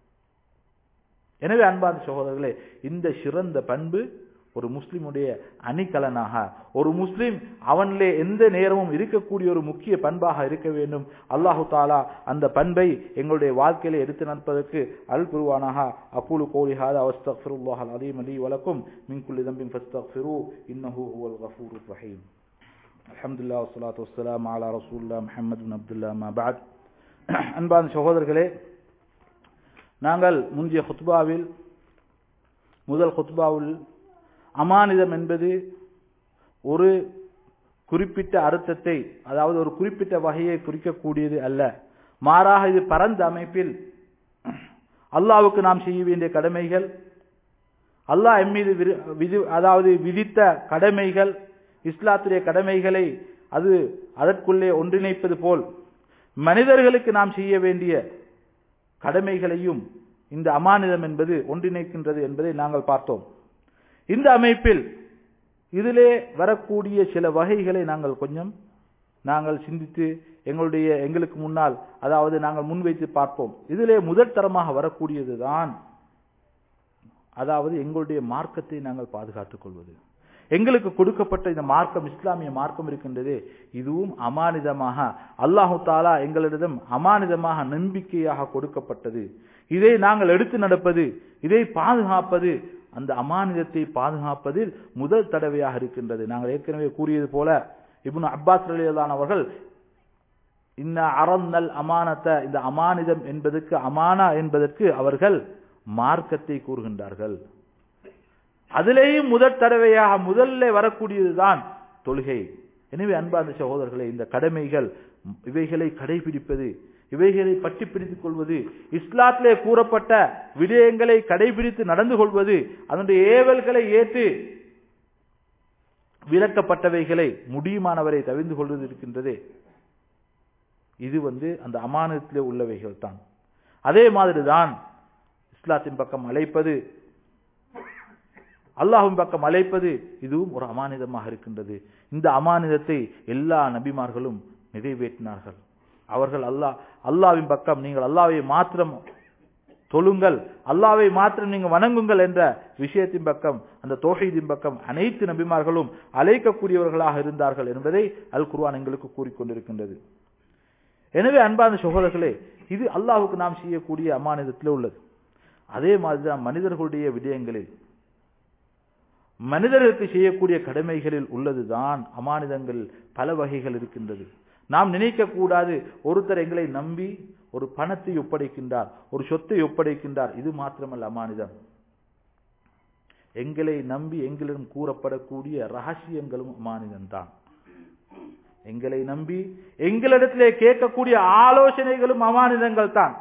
எனவே அன்பார்ந்த சகோதரர்களே இந்த சிறந்த பண்பு ஒரு முஸ்லிமுடைய அணிகலனாக ஒரு முஸ்லிம் அவனிலே எந்த நேரமும் இருக்கக்கூடிய ஒரு முக்கிய பண்பாக இருக்க வேண்டும் அல்லாஹு தாலா அந்த பண்பை எங்களுடைய வாழ்க்கையில எடுத்து நடப்பதற்கு அருள் புரிவானாக அப்புலு கோலி ஹாதா அஸ்தக்ஃபிருல்லாஹ் அல் அதீம் அலி வலக்கும் மின் குல்லி தம்பின் ஃபஸ்தக்ஃபிரு இன்னஹு ஹுவல் கஃபூருர் ரஹீம் அல்ஹம்துலில்லாஹ் வஸ்ஸலாத்து வஸ்ஸலாமு அலா ரசூலில்லாஹ் முஹம்மது பின் அப்துல்லாஹ் மா பஅத் அன்பார்ந்த சகோதரர்களே நாங்கள் முந்தைய ஹுத்பாவில் முதல் ஹுத்பாவில் அமானிதம் என்பது ஒரு குறிப்பிட்ட அர்த்தத்தை அதாவது ஒரு குறிப்பிட்ட வகையை குறிக்கக்கூடியது அல்ல மாறாக இது பரந்த அமைப்பில் அல்லாஹ்வுக்கு நாம் செய்ய வேண்டிய கடமைகள் அல்லாஹ் எம் மீது விரு- விதி அதாவது விதித்த கடமைகள் இஸ்லாத்துடைய கடமைகளை அது அதற்குள்ளே ஒன்றிணைப்பது போல் மனிதர்களுக்கு நாம் செய்ய வேண்டிய கடமைகளையும் இந்த அமானிதம் என்பது ஒன்றிணைக்கின்றது என்பதை நாங்கள் பார்த்தோம் இந்த அமைப்பில் இதிலே வரக்கூடிய சில வகைகளை நாங்கள் கொஞ்சம் நாங்கள் சிந்தித்து எங்களுடைய எங்களுக்கு முன்னால் அதாவது நாங்கள் முன்வைத்து பார்ப்போம் இதிலே முதல் தரமாக வரக்கூடியதுதான் அதாவது எங்களுடைய மார்க்கத்தை நாங்கள் பாதுகாத்துக் கொள்வது எங்களுக்கு கொடுக்கப்பட்ட இந்த மார்க்கம் இஸ்லாமிய மார்க்கம் இருக்கின்றது இதுவும் அமானிதமாக அல்லாஹு தாலா எங்களிடம் அமானிதமாக நம்பிக்கையாக கொடுக்கப்பட்டது இதை நாங்கள் எடுத்து நடப்பது இதை பாதுகாப்பது அந்த அமானிதத்தை பாதுகாப்பதில் முதல் தடவையாக இருக்கின்றது நாங்கள் ஏற்கனவே கூறியது போல இப்னு அப்பாஸ் ரலியல்லான் அவர்கள் இன்ன அறந்தல் அமானத்தை இந்த அமானிதம் என்பதற்கு அமானா என்பதற்கு அவர்கள் மார்க்கத்தை கூறுகின்றார்கள் அதிலேயும் முதற் தடவையாக முதல்ல வரக்கூடியதுதான் தொழுகை எனவே அன்பார்ந்த சகோதரர்களே இந்த கடமைகள் இவைகளை கடைபிடிப்பது இவைகளை பற்றி பிடித்துக் கொள்வது இஸ்லாத்திலே கூறப்பட்ட விடயங்களை கடைபிடித்து நடந்து கொள்வது அதனுடைய ஏவல்களை ஏற்று விளக்கப்பட்டவைகளை முடியுமானவரை தவிர்ந்து கொள்வது இருக்கின்றதே இது வந்து அந்த அமானத்திலே உள்ளவைகள் தான் அதே மாதிரிதான் இஸ்லாத்தின் பக்கம் அழைப்பது அல்லாஹும் பக்கம் அழைப்பது இதுவும் ஒரு அமானிதமாக இருக்கின்றது இந்த அமானிதத்தை எல்லா நபிமார்களும் நிறைவேற்றினார்கள் அவர்கள் அல்லாஹ் அல்லாவின் பக்கம் நீங்கள் அல்லாவை மாத்திரம் தொழுங்கள் அல்லாவை மாத்திரம் நீங்க வணங்குங்கள் என்ற விஷயத்தின் பக்கம் அந்த தோஹீதின் பக்கம் அனைத்து நபிமார்களும் அழைக்கக்கூடியவர்களாக இருந்தார்கள் என்பதை அல் குர்ஆன் எங்களுக்கு கூறிக்கொண்டிருக்கின்றது எனவே அன்பான சகோதரர்களே இது அல்லாஹுக்கு நாம் செய்யக்கூடிய அமானிதத்தில் உள்ளது அதே மாதிரிதான் மனிதர்களுடைய விடயங்களில் மனிதர்களுக்கு செய்யக்கூடிய கடமைகளில் உள்ளதுதான் அமானிதங்கள் பல வகைகள் இருக்கின்றது நாம் நினைக்க கூடாது ஒருத்தர் எங்களை நம்பி ஒரு பணத்தை ஒப்படைக்கின்றார் ஒரு சொத்தை ஒப்படைக்கின்றார் இது மாத்திரமல்ல அமானிதம் எங்களை நம்பி எங்களிடம் கூறப்படக்கூடிய ரகசியங்களும் அமானிதம் தான் எங்களை நம்பி எங்களிடத்திலே கேட்கக்கூடிய ஆலோசனைகளும் அமானிதங்கள் தான்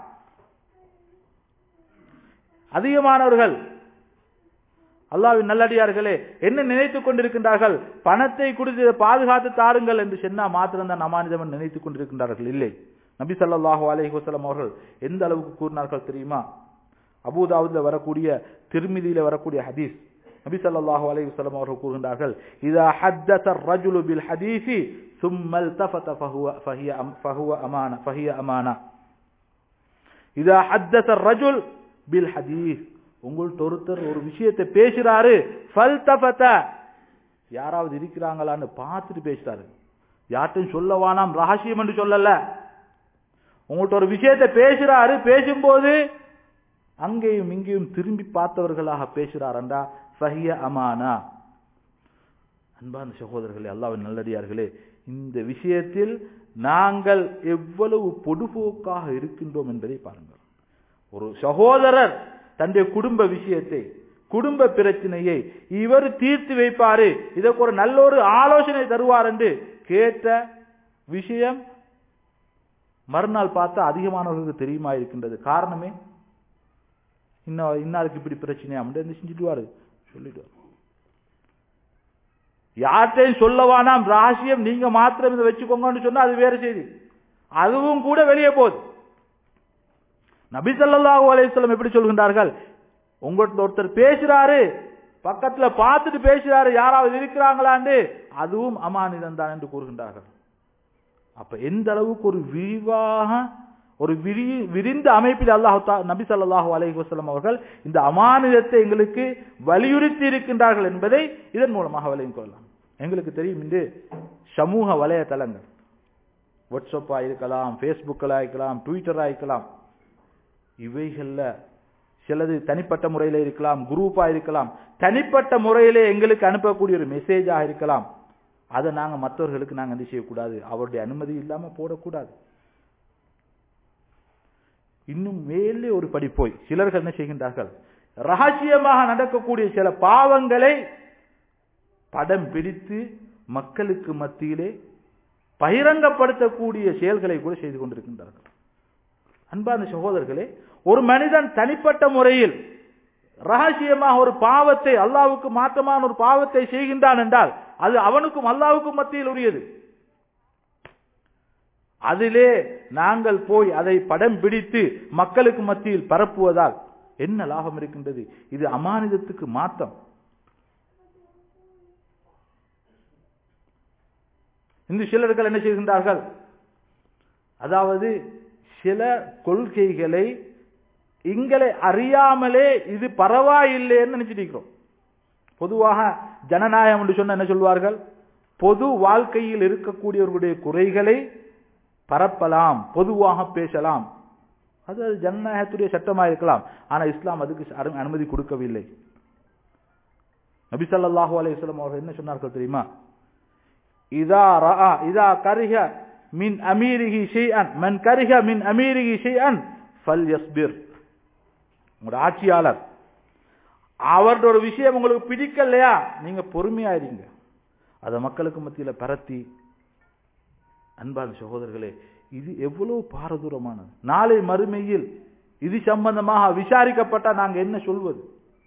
அதிகமானவர்கள் அல்லாவின் நல்லடியார்களே என்ன நினைத்துக் கொண்டிருக்கின்றார்கள் பணத்தை கொடுத்து பாதுகாத்து தாருங்கள் என்று சொன்னா மாத்திரம்தான் அமானிதம் நினைத்துக் கொண்டிருக்கின்றார்கள் இல்லை நபி சல்லாஹு அலஹி வசலம் அவர்கள் எந்த அளவுக்கு கூறினார்கள் தெரியுமா அபுதாவுல வரக்கூடிய திருமிதியில வரக்கூடிய ஹதீஸ் நபி சல்லாஹு அலஹி வசலம் அவர்கள் கூறுகின்றார்கள் இதா ஹத்தஸ ரஜுலு பில் ஹதீஸி சும்மல் தஃபத ஃபஹுவ ஃபஹிய ஃபஹுவ அமானா ஃபஹிய அமானா இதா ஹத்தஸ ரஜுல் பில் ஹதீஸ் உங்கள்ட்ட ஒருத்தர் ஒரு விஷயத்தை பேசுறாரு ஃபல்தஃபத யாராவது இருக்கிறாங்களான்னு பார்த்துட்டு பேசுறாரு யார்ட்டும் சொல்லவானாம் ரகசியம் என்று சொல்லல உங்கள்ட்ட ஒரு விஷயத்தை பேசுறாரு பேசும்போது அங்கேயும் இங்கேயும் திரும்பி பார்த்தவர்களாக பேசுறாரண்டா ஃபஹிய அமானா அன்பான சகோதரர்களே அல்லாவின் நல்லடியார்களே இந்த விஷயத்தில் நாங்கள் எவ்வளவு பொடுபோக்காக இருக்கின்றோம் என்பதை பாருங்கள் ஒரு சகோதரர் தன்னுடைய குடும்ப விஷயத்தை குடும்ப பிரச்சனையை இவர் தீர்த்து வைப்பாரு இதற்கு ஒரு நல்ல ஒரு ஆலோசனை தருவார் என்று கேட்ட விஷயம் மறுநாள் பார்த்தா அதிகமானவர்களுக்கு தெரியுமா இருக்கின்றது காரணமே இன்னும் இன்னாருக்கு இப்படி பிரச்சனையா அப்படின்னு செஞ்சுடுவாரு சொல்லிடுவார் யார்கிட்டையும் சொல்லவானாம் ரகசியம் நீங்க மாத்திரம் இதை வச்சுக்கோங்கன்னு சொன்னா அது வேற செய்தி அதுவும் கூட வெளியே போகுது நபி சல்லாஹூ அலையம் எப்படி சொல்கின்றார்கள் உங்கள்ட்ட ஒருத்தர் பேசுறாரு பக்கத்துல பார்த்துட்டு பேசுறாரு யாராவது இருக்கிறாங்களான்னு அதுவும் அமானிதம் தான் என்று கூறுகின்றார்கள் அப்ப எந்த அளவுக்கு ஒரு விரிவாக ஒரு விரி விரிந்த அமைப்பில் அல்லாஹு நபி சல்லாஹூ அலஹி வசலம் அவர்கள் இந்த அமானிதத்தை எங்களுக்கு வலியுறுத்தி இருக்கின்றார்கள் என்பதை இதன் மூலமாக விளையும் கொள்ளலாம் எங்களுக்கு தெரியும் இன்று சமூக வலையதளங்கள் வாட்ஸ்அப்பா இருக்கலாம் ஃபேஸ்புக்கில் இருக்கலாம் ட்விட்டரா இருக்கலாம் இவைகள்ல சிலது தனிப்பட்ட முறையில இருக்கலாம் குரூப்பா இருக்கலாம் தனிப்பட்ட முறையிலே எங்களுக்கு அனுப்பக்கூடிய ஒரு மெசேஜா இருக்கலாம் அதை நாங்க மற்றவர்களுக்கு நாங்க என்ன செய்யக்கூடாது அவருடைய அனுமதி இல்லாம போடக்கூடாது இன்னும் மேலே ஒரு படி போய் சிலர்கள் என்ன செய்கின்றார்கள் ரகசியமாக நடக்கக்கூடிய சில பாவங்களை படம் பிடித்து மக்களுக்கு மத்தியிலே பகிரங்கப்படுத்தக்கூடிய செயல்களை கூட செய்து கொண்டிருக்கின்றார்கள் அன்பான சகோதரர்களே ஒரு மனிதன் தனிப்பட்ட முறையில் ரகசியமாக ஒரு பாவத்தை அல்லாவுக்கு மாற்றமான ஒரு பாவத்தை செய்கின்றான் என்றால் அது அவனுக்கும் அல்லாவுக்கும் மத்தியில் உரியது அதிலே நாங்கள் போய் அதை படம் பிடித்து மக்களுக்கு மத்தியில் பரப்புவதால் என்ன லாபம் இருக்கின்றது இது அமானிதத்துக்கு மாத்தம் இந்த சிலர்கள் என்ன செய்கின்றார்கள் அதாவது சில கொள்கைகளை எங்களை அறியாமலே இது பரவாயில்லைன்னு நினைச்சிட்டு இருக்கிறோம் பொதுவாக ஜனநாயகம் என்று சொன்ன என்ன சொல்வார்கள் பொது வாழ்க்கையில் இருக்கக்கூடியவர்களுடைய குறைகளை பரப்பலாம் பொதுவாக பேசலாம் அது அது ஜனநாயகத்துடைய சட்டமாக இருக்கலாம் ஆனா இஸ்லாம் அதுக்கு அனு- அனுமதி கொடுக்கவில்லை நபி ஸல்லல்லாஹு அலைஹி வஸல்லம் அவர்கள் என்ன சொன்னார்கள் தெரியுமா இதா ரஆ இதா கரிஹ மின் அமீரிஹி ஷைஅன் மன் கரிஹ மின் அமீரிஹி ஷைஅன் ஃபல்யஸ்பிர் உங்களோட ஆட்சியாளர் அவருடைய ஒரு விஷயம் உங்களுக்கு பிடிக்கலையா நீங்க பொறுமையா இருங்க அதை மக்களுக்கு மத்தியில பரத்தி அன்பான சகோதரர்களே இது எவ்வளவு பாரதூரமானது நாளை மறுமையில் இது சம்பந்தமாக விசாரிக்கப்பட்டா நாங்க என்ன சொல்வது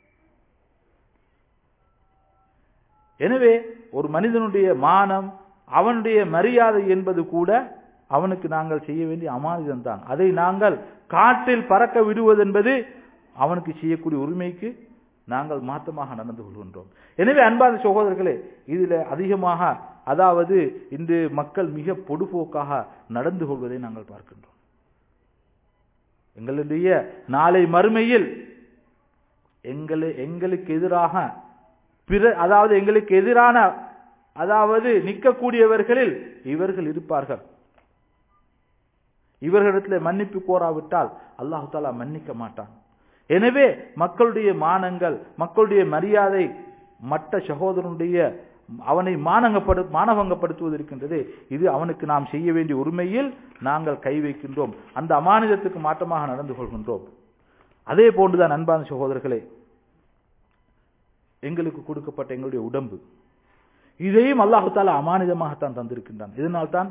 எனவே ஒரு மனிதனுடைய மானம் அவனுடைய மரியாதை என்பது கூட அவனுக்கு நாங்கள் செய்ய வேண்டிய அமானிதம் தான் அதை நாங்கள் காட்டில் பறக்க விடுவது என்பது அவனுக்கு செய்யக்கூடிய உரிமைக்கு நாங்கள் மாத்தமாக நடந்து கொள்கின்றோம் எனவே அன்பான சகோதரர்களே இதில் அதிகமாக அதாவது இன்று மக்கள் மிக பொடுபோக்காக நடந்து கொள்வதை நாங்கள் பார்க்கின்றோம் எங்களுடைய நாளை மறுமையில் எங்களை எங்களுக்கு எதிராக பிற அதாவது எங்களுக்கு எதிரான அதாவது நிற்கக்கூடியவர்களில் இவர்கள் இருப்பார்கள் இவர்களிடத்தில் மன்னிப்பு கோராவிட்டால் அல்லாஹு தாலா மன்னிக்க மாட்டான் எனவே மக்களுடைய மானங்கள் மக்களுடைய மரியாதை மற்ற சகோதரனுடைய அவனை மானங்கப்படு மானவங்கப்படுத்துவது இருக்கின்றது இது அவனுக்கு நாம் செய்ய வேண்டிய உரிமையில் நாங்கள் கை வைக்கின்றோம் அந்த அமானிதத்துக்கு மாற்றமாக நடந்து கொள்கின்றோம் அதே போன்றுதான் அன்பான சகோதரர்களே எங்களுக்கு கொடுக்கப்பட்ட எங்களுடைய உடம்பு இதையும் அல்லாஹு தாலா அமானிதமாகத்தான் தந்திருக்கின்றான் இதனால்தான்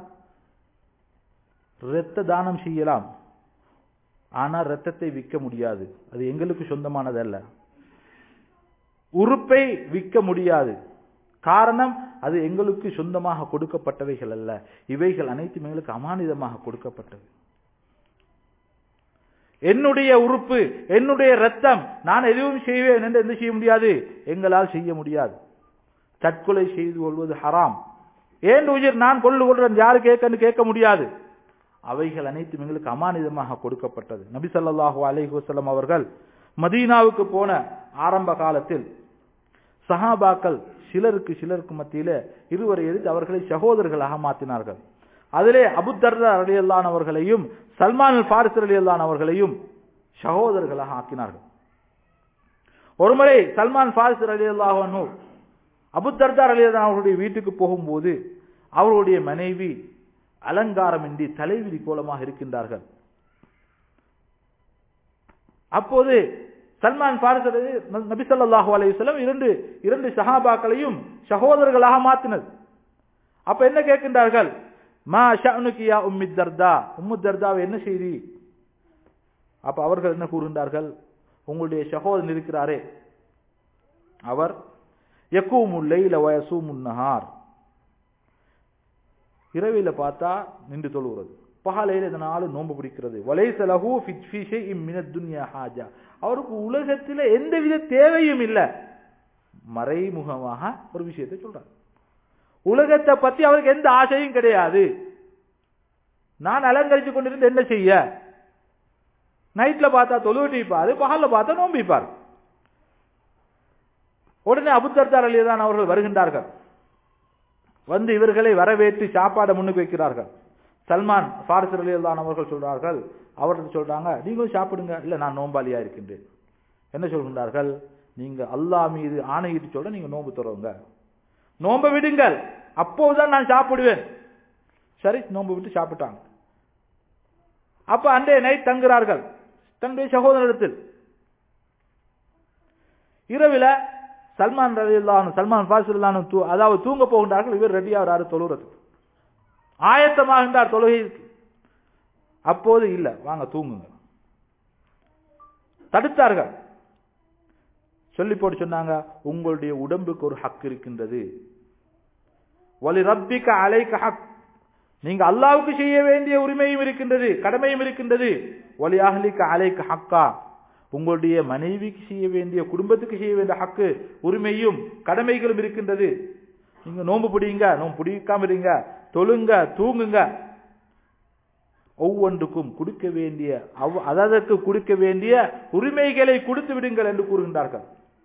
இரத்த தானம் செய்யலாம் ஆனால் இரத்தத்தை விற்க முடியாது அது எங்களுக்கு சொந்தமானதல்ல உறுப்பை விற்க முடியாது காரணம் அது எங்களுக்கு சொந்தமாக கொடுக்கப்பட்டவைகள் அல்ல இவைகள் அனைத்தும் எங்களுக்கு அமானிதமாக கொடுக்கப்பட்டது என்னுடைய உறுப்பு என்னுடைய ரத்தம் நான் எதுவும் செய்வேன் என்று என்ன செய்ய முடியாது எங்களால் செய்ய முடியாது தற்கொலை செய்து கொள்வது ஹராம் ஏன் உயிர் நான் கொள்ளு கொள்றேன் யாரு கேட்கன்னு கேட்க முடியாது அவைகள் அனைத்தும் எங்களுக்கு அமானிதமாக கொடுக்கப்பட்டது நபி ஸல்லல்லாஹு அலைஹி வஸல்லம் அவர்கள் மதீனாவுக்கு போன ஆரம்ப காலத்தில் சஹாபாக்கள் சிலருக்கு சிலருக்கு மத்தியில இருவரை எதிர்த்து அவர்களை சகோதரர்களாக மாற்றினார்கள் அதிலே அபுத்தர்தா அலியல்லான் அவர்களையும் சல்மான் அல் பாரிஸ் அலியல்லான் அவர்களையும் சகோதரர்களாக ஆக்கினார்கள் ஒருமுறை சல்மான் பாரிஸ் அலியல்லாஹு அபுத்தர்தார் அலியல்லான் அவர்களுடைய வீட்டுக்கு போகும்போது அவர்களுடைய மனைவி அலங்காரமின்றி தலைவிதி கோலமாக இருக்கின்றார்கள் அப்போது சல்மான் பாரிஸ் நபி ஸல்லல்லாஹு அலைஹி வஸல்லம் இரண்டு இரண்டு சஹாபாக்களையும் சகோதரர்களாக மாற்றினது அப்ப என்ன கேட்கின்றார்கள் மா ஷஅனுக்கு யா உம்மி தர்தா உம்மு தர்தாவை என்ன செய்தி அப்ப அவர்கள் என்ன கூறுகின்றார்கள் உங்களுடைய சகோதரன் இருக்கிறாரே அவர் யக்கூமுல் லைல வயசூமுன் நஹார் இரவில பார்த்தா நின்று தொழுகிறது பகலையில் இதனால நோன்பு பிடிக்கிறது வலைசலஹு ஃபி ஷைஇன் மினத் துன்யா ஹாஜா அவருக்கு உலகத்தில் எந்தவித தேவையும் இல்லை மறைமுகமாக ஒரு விஷயத்தை சொல்றார் உலகத்தை பத்தி அவருக்கு எந்த ஆசையும் கிடையாது நான் அலங்கரிச்சு கொண்டிருந்து என்ன செய்ய நைட்ல பார்த்தா தொழுவிட்டிப்பாரு பகல்ல பார்த்தா நோம்பிப்பார் உடனே அபுத்தர்தார் அலிதான் அவர்கள் வருகின்றார்கள் வந்து இவர்களை வரவேற்று சாப்பாடை முன்னுக்கு வைக்கிறார்கள் சல்மான் பாரிஸ் அலிதான் அவர்கள் சொல்றார்கள் அவர்கள் சொல்றாங்க நீங்களும் சாப்பிடுங்க இல்ல நான் நோம்பாளியா இருக்கின்றேன் என்ன சொல்கின்றார்கள் நீங்க அல்லாஹ் மீது ஆணையிட்டு சொல்ல நீங்க நோன்பு தருவங்க நோன்பை விடுங்கள் அப்போதுதான் நான் சாப்பிடுவேன் சரி நோன்பு விட்டு சாப்பிட்டாங்க அப்ப அன்றைய நைட் தங்குறார்கள் தன்னுடைய சகோதரத்தில் இரவில சல்மான் ரலியல்லாஹு சல்மான் பாசிலானு அதாவது தூங்க போகின்றார்கள் இவர் ரெடியா வராரு தொழுறது ஆயத்தமாகின்றார் தொழுகைக்கு அப்போது இல்ல வாங்க தூங்குங்க தடுத்தார்கள் சொல்லி போட்டு சொன்னாங்க உங்களுடைய உடம்புக்கு ஒரு ஹக் இருக்கின்றது வலி ரப்பிக்க அலைக்க ஹக் நீங்க அல்லாவுக்கு செய்ய வேண்டிய உரிமையும் இருக்கின்றது கடமையும் இருக்கின்றது ஒலி அஹ்லிக்க அலைக்கு ஹக்கா உங்களுடைய மனைவிக்கு செய்ய வேண்டிய குடும்பத்துக்கு செய்ய வேண்டிய ஹக்கு உரிமையும் கடமைகளும் இருக்கின்றது நீங்க நோன்பு பிடிங்க நோன்பு பிடிக்காம இருங்க தொழுங்க தூங்குங்க ஒவ்வொன்றுக்கும் கொடுக்க வேண்டிய அவ்- அதற்கு கொடுக்க வேண்டிய உரிமைகளை கொடுத்து விடுங்கள் என்று கூறுகின்றார்கள்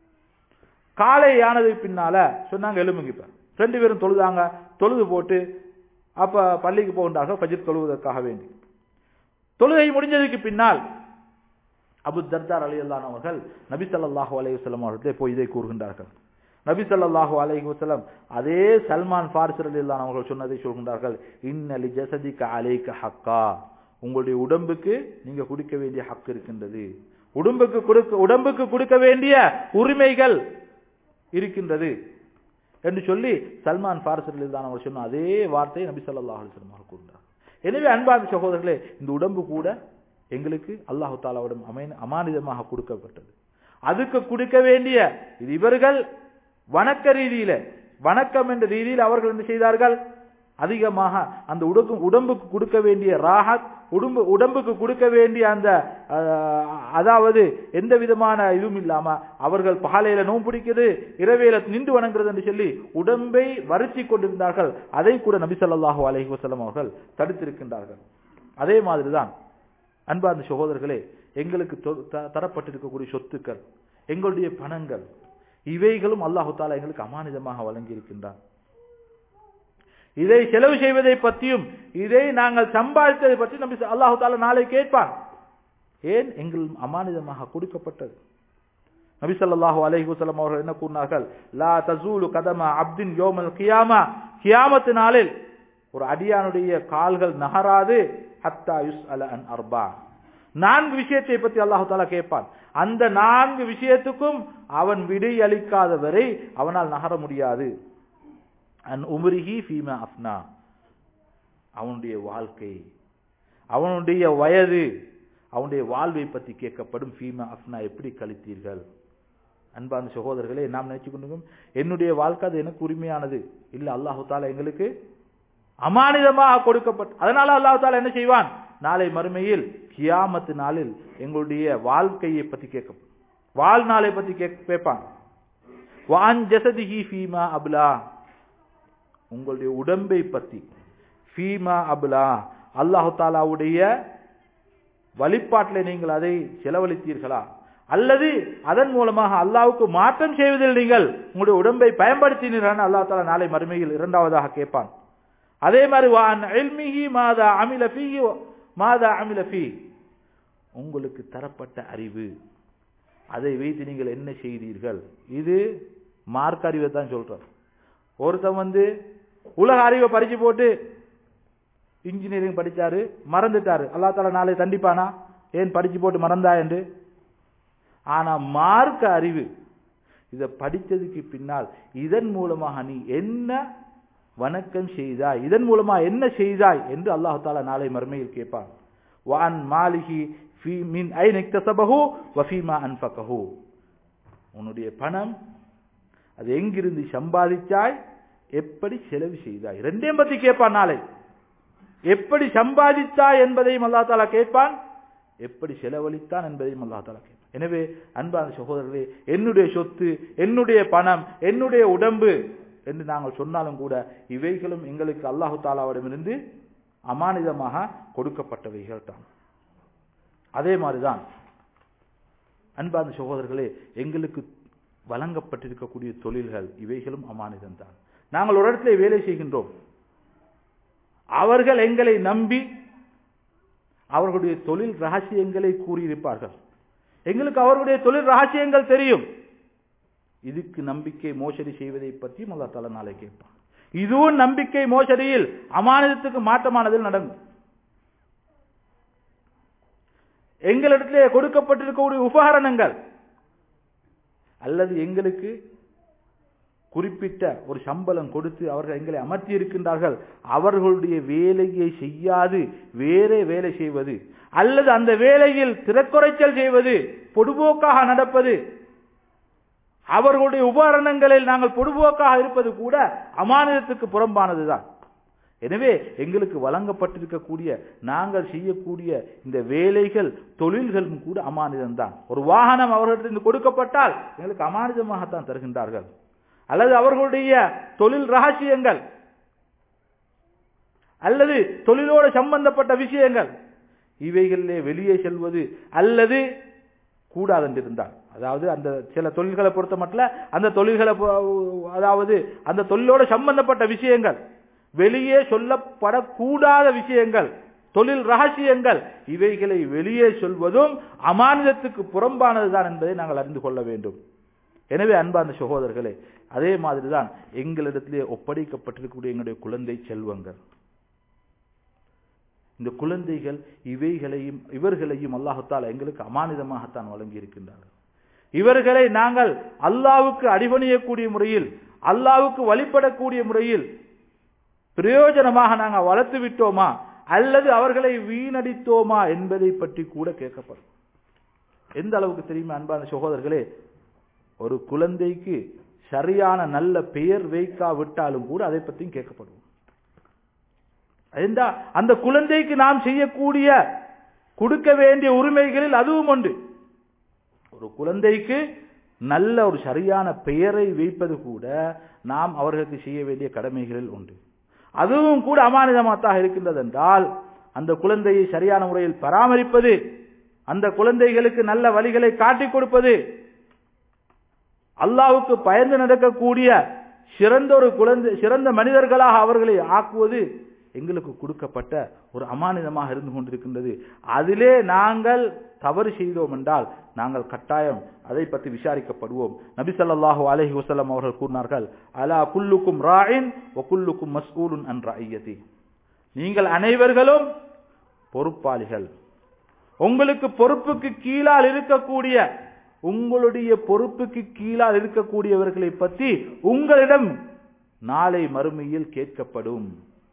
காலை ஆனதுக்கு பின்னால சொன்னாங்க எலும்புங்க இப்ப ரெண்டு பேரும் தொழுதாங்க தொழுது போட்டு அப்ப பள்ளிக்கு போகின்றார்கள் ஃபஜ்ர் தொழுவதற்காக வேண்டி தொழுகை முடிஞ்சதுக்கு பின்னால் அபு தர்தார் அலி அவர்கள் நபி ஸல்லல்லாஹு அலைஹி வஸல்லம் அவர்களே போய் இதை கூறுகின்றார்கள் நபி ஸல்லல்லாஹு அலைஹி வஸல்லம் அதே சல்மான் ஃபாரிஸ் ரலியல்லாஹு அன்ஹு அவர்கள் சொன்னதை சொல்கின்றார்கள் இன்ன லி ஜஸதிக அலைக ஹக்கா உங்களுடைய உடம்புக்கு நீங்க கொடுக்க வேண்டிய ஹக்கு இருக்கின்றது உடம்புக்கு கொடுக்க உடம்புக்கு கொடுக்க வேண்டிய உரிமைகள் இருக்கின்றது என்று சொல்லி சல்மான் ஃபாரிஸ் ரலியல்லாஹு அவர் சொன்ன அதே வார்த்தையை நபி ஸல்லல்லாஹு அலைஹி வஸல்லம் அவர்கள் கூறினார் எனவே அன்பார்ந்த சகோதரர்களே இந்த உடம்பு கூட எங்களுக்கு அல்லாஹு தாலாவிடம் அமைன அமானிதமாக கொடுக்கப்பட்டது அதுக்கு கொடுக்க வேண்டிய இது இவர்கள் வணக்க ரீதியில வணக்கம் என்ற ரீதியில் அவர்கள் என்ன செய்தார்கள் அதிகமாக அந்த உடம்பு உடம்புக்கு கொடுக்க வேண்டிய ராஹத் உடம்பு உடம்புக்கு கொடுக்க வேண்டிய அந்த அஹ், அதாவது எந்த விதமான இதுவும் இல்லாம அவர்கள் பகலையில நோம்பு பிடிக்கிறது இரவையில நின்று வணங்குறது என்று சொல்லி உடம்பை வருத்தி கொண்டிருந்தார்கள் அதை கூட நபி ஸல்லல்லாஹு அலைஹி வஸல்லம் அவர்கள் தடுத்திருக்கின்றார்கள் அதே மாதிரிதான் அன்பார்ந்த சகோதரர்களே எங்களுக்கு தொ- த- தரப்பட்டிருக்கக்கூடிய சொத்துக்கள் எங்களுடைய பணங்கள் இவைகளும் அல்லாஹு தாலா எங்களுக்கு அமானிதமாக வழங்கி இருக்கின்றான் இதை செலவு செய்வதை பற்றியும் இதை நாங்கள் சம்பாதித்ததை பற்றி நம்பி அல்லாஹு தாலா நாளை கேட்பான் ஏன் எங்கள் அமானிதமாக கொடுக்கப்பட்டது நபி ஸல்லல்லாஹு அலைஹி வஸல்லம் அவர்கள் என்ன கூறினார்கள் லா தசூலு கதம அப்தின் யோமல் கியாமா கியாமத்து நாளில் ஒரு அடியானுடைய கால்கள் நகராது ஹத்தா யுஸ் அல அன் அர்பா நான்கு விஷயத்தை பற்றி அல்லாஹு தாலா கேட்பான் அந்த நான்கு விஷயத்துக்கும் அவன் விடை அளிக்காத வரை அவனால் நகர முடியாது அன் உமரிஹி ஃபீமா அஃப்னா அவனுடைய வாழ்க்கை அவனுடைய வயது அவனுடைய வாழ்வை பற்றி கேட்கப்படும் ஃபீமா அஃப்னா எப்படி கழித்தீர்கள் அன்பான சகோதரர்களே நாம் நினைச்சு கொண்டிருக்கோம் என்னுடைய வாழ்க்கை அது எனக்கு உரிமையானது இல்ல அல்லாஹு தாலா எங்களுக்கு அமானிதமாக கொடுக்கப்பட்ட அதனால அல்லாஹு தாலா என்ன செய்வான் நாளை மறுமையில் கியாமத்து நாளில் எங்களுடைய வாழ்க்கையை பற்றி கேட்க வாழ்நாளை பற்றி கேட்க- கேட்பான் வான் ஜசதிஹி ஃபீமா அப்லா உங்களுடைய உடம்பை பற்றி ஃபீமா அபுலா அல்லாஹு தாலாவுடைய வழிபாட்டில் நீங்கள் அதை செலவழித்தீர்களா அல்லது அதன் மூலமாக அல்லாஹ்வுக்கு மாற்றம் செய்வதில் நீங்கள் உங்களுடைய உடம்பை பயன்படுத்தினீர்கள் அல்லாஹ் தாலா நாளை மறுமையில் இரண்டாவதாக கேட்பான் அதே மாதிரி வான் இல்மிஹி மாதா அமில ஃபீஹி மாதா அமில ஃபீ உங்களுக்கு தரப்பட்ட அறிவு அதை வைத்து நீங்கள் என்ன செய்தீர்கள் இது மார்க் அறிவை தான் சொல்றோம் ஒருத்தன் வந்து உலக அறிவை படிச்சு போட்டு இன்ஜினியரிங் படிச்சாரு மறந்துட்டாரு அல்லா தாலா நாளை தண்டிப்பானா ஏன் படிச்சு போட்டு மறந்தா என்று ஆனா மார்க்க அறிவு இதை படித்ததுக்கு பின்னால் இதன் மூலமாக நீ என்ன வணக்கம் செய்தாய் இதன் மூலமா என்ன செய்தாய் என்று அல்லாஹு தாலா நாளை மறுமையில் கேட்பான் வான் மாலிகி ஃபீ மின் ஐ நிக்தசபஹு வஃபீமா அன்ஃபகஹு உன்னுடைய பணம் அது எங்கிருந்து சம்பாதிச்சாய் எப்படி செலவு செய்தாய் ரெண்டையும் பத்தி கேட்பான் நாளை எப்படி சம்பாதித்தாய் என்பதையும் அல்லா தாலா கேட்பான் எப்படி செலவழித்தான் என்பதையும் அல்லா தாலா கேட்பான் எனவே அன்பான சகோதரர்களே என்னுடைய சொத்து என்னுடைய பணம் என்னுடைய உடம்பு என்று நாங்கள் சொன்னாலும் கூட இவைகளும் எங்களுக்கு அல்லாஹு தாலாவிடமிருந்து அமானிதமாக கொடுக்கப்பட்டவைகள் தான் அதே மாதிரிதான் அன்பார்ந்த சகோதரர்களே எங்களுக்கு வழங்கப்பட்டிருக்கக்கூடிய தொழில்கள் இவைகளும் அமானிதம் தான் நாங்கள் ஒரு இடத்துல வேலை செய்கின்றோம் அவர்கள் எங்களை நம்பி அவர்களுடைய தொழில் ரகசியங்களை கூறியிருப்பார்கள் எங்களுக்கு அவர்களுடைய தொழில் ரகசியங்கள் தெரியும் இதுக்கு நம்பிக்கை மோசடி செய்வதை பற்றியும் அல்லா தலா நாளை கேட்பான் இதுவும் நம்பிக்கை மோசடியில் அமானிதத்துக்கு மாற்றமானதில் நடக்கும் எங்களிடத்திலே கொடுக்கப்பட்டிருக்கக்கூடிய உபகரணங்கள் அல்லது எங்களுக்கு குறிப்பிட்ட ஒரு சம்பளம் கொடுத்து அவர்கள் எங்களை அமர்த்தி இருக்கின்றார்கள் அவர்களுடைய வேலையை செய்யாது வேறே வேலை செய்வது அல்லது அந்த வேலையில் திறக்குறைச்சல் செய்வது பொடுபோக்காக நடப்பது அவர்களுடைய உபகரணங்களில் நாங்கள் பொடுபோக்காக இருப்பது கூட அமானிதத்துக்கு புறம்பானதுதான் எனவே எங்களுக்கு வழங்கப்பட்டிருக்கக்கூடிய நாங்கள் செய்யக்கூடிய இந்த வேலைகள் தொழில்களும் கூட அமானிதம் தான் ஒரு வாகனம் அவர்களிடத்தில் கொடுக்கப்பட்டால் எங்களுக்கு அமானிதமாகத்தான் தருகின்றார்கள் அல்லது அவர்களுடைய தொழில் ரகசியங்கள் அல்லது தொழிலோடு சம்பந்தப்பட்ட விஷயங்கள் இவைகளிலே வெளியே செல்வது அல்லது கூடாது என்றிருந்தால் அதாவது அந்த சில தொழில்களை பொறுத்த மட்டும் அந்த தொழில்களை பொ- அதாவது அந்த தொழிலோடு சம்பந்தப்பட்ட விஷயங்கள் வெளியே சொல்லப்படக்கூடாத விஷயங்கள் தொழில் ரகசியங்கள் இவைகளை வெளியே சொல்வதும் அமானிதத்துக்கு புறம்பானதுதான் என்பதை நாங்கள் அறிந்து கொள்ள வேண்டும் எனவே அன்பார்ந்த சகோதரர்களே அதே மாதிரிதான் எங்களிடத்திலே ஒப்படைக்கப்பட்டிருக்கக்கூடிய எங்களுடைய குழந்தை செல்வங்கள் இந்த குழந்தைகள் இவைகளையும் இவர்களையும் அல்லாஹுத்தாலா எங்களுக்கு அமானிதமாகத்தான் வழங்கி இருக்கின்றார்கள் இவர்களை நாங்கள் அல்லாவுக்கு அடிபணியக்கூடிய முறையில் அல்லாவுக்கு வழிபடக்கூடிய முறையில் பிரயோஜனமாக நாங்கள் வளர்த்து விட்டோமா அல்லது அவர்களை வீணடித்தோமா என்பதை பற்றி கூட கேட்கப்படும் எந்த அளவுக்கு தெரியுமா அன்பான சகோதரர்களே ஒரு குழந்தைக்கு சரியான நல்ல பெயர் வைக்காவிட்டாலும் கூட அதை பற்றியும் கேட்கப்படும் ஏண்டா, அந்த குழந்தைக்கு நாம் செய்யக்கூடிய கொடுக்க வேண்டிய உரிமைகளில் அதுவும் உண்டு ஒரு குழந்தைக்கு நல்ல ஒரு சரியான பெயரை வைப்பது கூட நாம் அவர்களுக்கு செய்ய வேண்டிய கடமைகளில் உண்டு அதுவும் கூட அமானிதமாத்தாக இருக்கின்றது என்றால் அந்த குழந்தையை சரியான முறையில் பராமரிப்பது அந்த குழந்தைகளுக்கு நல்ல வழிகளை காட்டிக் கொடுப்பது அல்லாவுக்கு பயந்து நடக்கக்கூடிய சிறந்த ஒரு குழந்தை சிறந்த மனிதர்களாக அவர்களை ஆக்குவது எங்களுக்கு கொடுக்கப்பட்ட ஒரு அமானிதமாக இருந்து கொண்டிருக்கின்றது அதிலே நாங்கள் தவறு செய்தோம் என்றால் நாங்கள் கட்டாயம் அதை பற்றி விசாரிக்கப்படுவோம் நபி ஸல்லல்லாஹு அலைஹி வஸல்லம் அவர்கள் கூறினார்கள் அலா குல்லுக்கும் ராயின் வ குல்லுக்கும் மஸ்ஊலுன் அன் ரஅய்யதி நீங்கள் அனைவர்களும் பொறுப்பாளிகள் உங்களுக்கு பொறுப்புக்கு கீழால் இருக்கக்கூடிய உங்களுடைய பொறுப்புக்கு கீழால் இருக்கக்கூடியவர்களை பற்றி உங்களிடம் நாளை மறுமையில் கேட்கப்படும்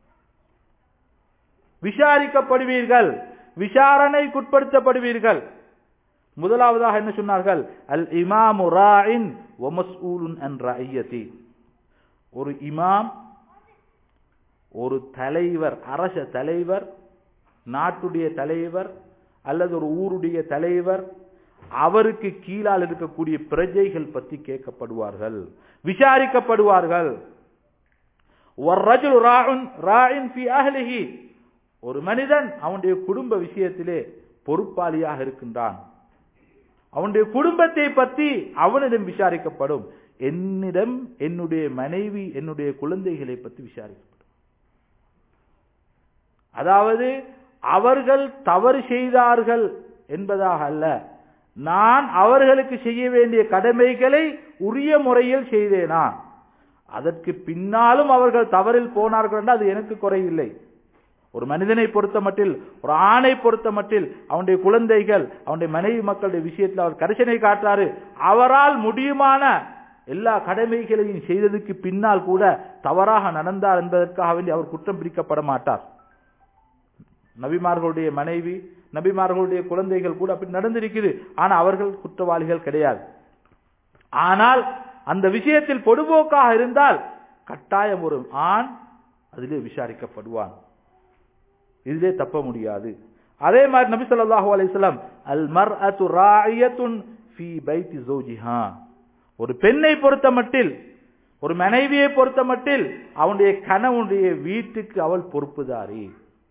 விசாரிக்கப்படுவீர்கள் விசாரணைக்குட்படுத்தப்படுவீர்கள் முதலாவதாக என்ன சொன்னார்கள் அல் இமாமு ராயின் ஒமஸ்ஊலுன் அன் ரஅய்யதி ஒரு இமாம் ஒரு தலைவர் அரச தலைவர் நாட்டுடைய தலைவர் அல்லது ஒரு ஊருடைய தலைவர் அவருக்கு கீழால் இருக்கக்கூடிய பிரஜைகள் பற்றி கேட்கப்படுவார்கள் விசாரிக்கப்படுவார்கள் وَالرَّجُلُ رَاعٌ رَاعٍ فِي أَهْلِهِ ஒரு மனிதன் அவனுடைய குடும்ப விஷயத்திலே பொறுப்பாளியாக இருக்கின்றான் அவனுடைய குடும்பத்தை பற்றி அவனிடம் விசாரிக்கப்படும் என்னிடம் என்னுடைய மனைவி என்னுடைய குழந்தைகளை பற்றி விசாரிக்கப்படும் அதாவது அவர்கள் தவறு செய்தார்கள் என்பதாக அல்ல நான் அவர்களுக்கு செய்ய வேண்டிய கடமைகளை உரிய முறையில் செய்தேனா அதற்கு பின்னாலும் அவர்கள் தவறில் போனார்கள் என்றால் அது எனக்கு குறையில்லை ஒரு மனிதனை பொறுத்த மட்டில் ஒரு ஆணை பொறுத்த மட்டில் அவனுடைய குழந்தைகள் அவனுடைய மனைவி மக்களுடைய விஷயத்தில் அவர் கரிசனை காட்டுறாரு அவரால் முடியுமான எல்லா கடமைகளையும் செய்ததுக்கு பின்னால் கூட தவறாக நடந்தார் என்பதற்காக வேண்டி அவர் குற்றம் பிடிக்கப்பட மாட்டார் நபிமார்களுடைய மனைவி நபிமார்களுடைய குழந்தைகள் கூட அப்படி நடந்திருக்குது ஆனா அவர்கள் குற்றவாளிகள் கிடையாது ஆனால் அந்த விஷயத்தில் பொடுபோக்காக இருந்தால் கட்டாயம் ஒரு ஆண் அதிலே விசாரிக்கப்படுவான் இதிலே தப்ப முடியாது அதே மாதிரி நபி ஸல்லல்லாஹு அலைஹி வஸல்லம் அல் மர்அத்து ராயியத்துன் ஃபீ பைத்தி ஜௌஜிஹா ஒரு பெண்ணை பொறுத்த மட்டில் ஒரு மனைவியை பொறுத்த மட்டில் அவனுடைய கணவனுடைய வீட்டுக்கு அவள் பொறுப்புதாரி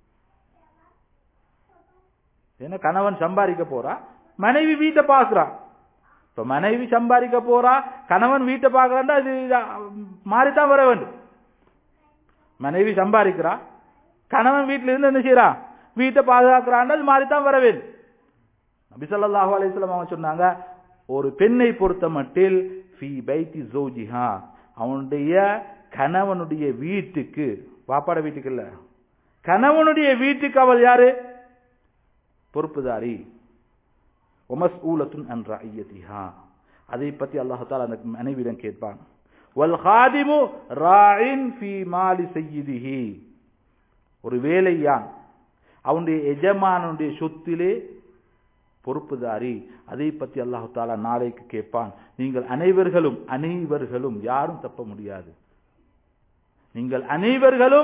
ஏன்னா கணவன் சம்பாதிக்க போறா மனைவி வீட்டை பார்க்கிறான் இப்ப மனைவி சம்பாதிக்க போறா கணவன் வீட்டை பார்க்கறான்டா இது மாறித்தான் வர வேண்டும் மனைவி சம்பாதிக்கிறா கணவன் வீட்டில இருந்து என்ன செய்யறான் வீட்டை பாதுகாக்கிறான் அது மாறித்தான் வர வேண்டும் நபி ஸல்லல்லாஹு அலைஹி வஸல்லம் அவங்க சொன்னாங்க ஒரு பெண்ணை பொறுத்த மட்டில் ஃபீ பைத்தி ஜௌஜிஹா அவனுடைய கணவனுடைய வீட்டுக்கு பாப்பாட வீட்டுக்கு இல்ல கணவனுடைய வீட்டுக்கு அவள் யாரு பொறுப்புதாரி ஒமஸ்ஊலத்துன் அன் ரஅய்யதிஹா அதை பத்தி அல்லாஹ் தஆலா அந்த மனைவியிடம் கேட்பான் வல் ஹாதிமு ராயின் ஃபீ மாலி சய்யிதிஹி ஒரு வேலையான் அவனுடைய எஜமானுடைய சொத்திலே பொறுப்புதாரி அதை பற்றி அல்லாஹு தாலா நாளைக்கு கேட்பான் நீங்கள் அனைவர்களும் அனைவர்களும் யாரும் தப்ப முடியாது நீங்கள் அனைவர்களும்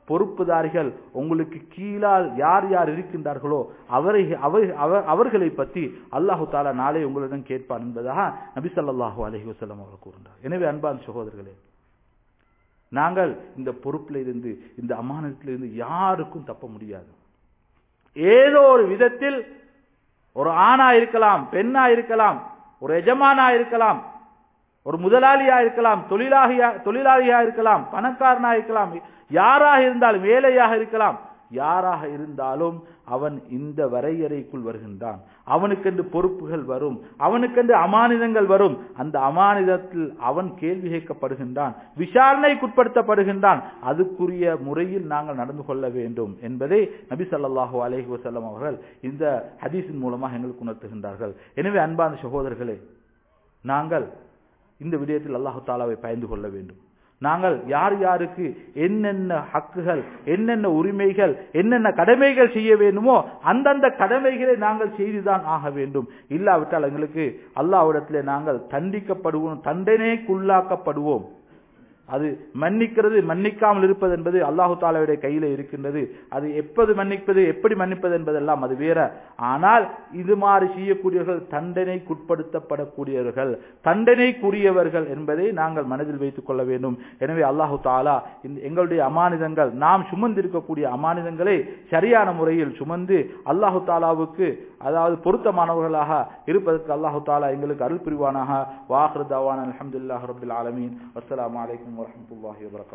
பொறுப்புதாரிகள் உங்களுக்கு கீழால் யார் யார் இருக்கின்றார்களோ அவரை அவர் அவர்- அவர்களை பற்றி அல்லாஹு தாலா நாளை உங்களிடம் கேட்பான் என்பதாக நபி ஸல்லல்லாஹு அலைஹி வஸல்லம் அவர் கூறுகிறார் எனவே அன்பான் சகோதரர்களே நாங்கள் இந்த பொறுப்பில் இருந்து இந்த அமானத்திலிருந்து யாருக்கும் தப்ப முடியாது ஏதோ ஒரு விதத்தில் ஒரு ஆணா இருக்கலாம் பெண்ணா இருக்கலாம் ஒரு எஜமானா இருக்கலாம் ஒரு முதலாளியா இருக்கலாம் தொழிலாளியா தொழிலாளியா இருக்கலாம் பணக்காரனா இருக்கலாம் யாராக இருந்தாலும் ஏழையாக இருக்கலாம் யாராக இருந்தாலும் அவன் இந்த வரையறைக்குள் வருகின்றான் அவனுக்கென்று பொறுப்புகள் வரும் அவனுக்கென்று அமானிதங்கள் வரும் அந்த அமானிதத்தில் அவன் கேள்வி கேட்கப்படுகின்றான் விசாரணைக்குட்படுத்தப்படுகின்றான் அதுக்குரிய முறையில் நாங்கள் நடந்து கொள்ள வேண்டும் என்பதை நபி ஸல்லல்லாஹு அலைஹி வஸல்லம் அவர்கள் இந்த ஹதீஸின் மூலமாக எங்களுக்கு உணர்த்துகின்றார்கள் எனவே அன்பான சகோதரர்களே நாங்கள் இந்த விடயத்தில் அல்லாஹு தாலாவை பயந்து கொள்ள வேண்டும் நாங்கள் யார் யாருக்கு என்னென்ன ஹக்குகள் என்னென்ன உரிமைகள் என்னென்ன கடமைகள் செய்ய வேண்டுமோ அந்தந்த கடமைகளை நாங்கள் செய்துதான் ஆக வேண்டும் இல்லாவிட்டால் எங்களுக்கு அல்லாஹ்விடத்திலே நாங்கள் தண்டிக்கப்படுவோம் தண்டனைக்குள்ளாக்கப்படுவோம் அது மன்னிக்கிறது மன்னிக்காமல் இருப்பது என்பது அல்லாஹு தாலாவுடைய கையில இருக்கின்றது அது எப்போது மன்னிப்பது எப்படி மன்னிப்பது என்பதெல்லாம் அது வேற ஆனால் இது மாதிரி செய்யக்கூடியவர்கள் தண்டனைக்குட்படுத்தப்படக்கூடியவர்கள் தண்டனைக்குரியவர்கள் என்பதை நாங்கள் மனதில் வைத்துக் கொள்ள வேண்டும் எனவே அல்லாஹு தாலா இந்த எங்களுடைய அமானிதங்கள் நாம் சுமந்திருக்கக்கூடிய அமானிதங்களை சரியான முறையில் சுமந்து அல்லாஹு தாலாவுக்கு அதாவது பொருத்தமானவர்களாக இருப்பதற்கு அல்லாஹு தாலா எங்களுக்கு அருள் புரிவானாக வாஹர் தவான் அலமதுல்லாஹ் ரபில் ஆலமீன் அஸ்ஸலாமு அலைக்கும் வரஹ்மத்துல்லாஹி வபரகாத்துஹு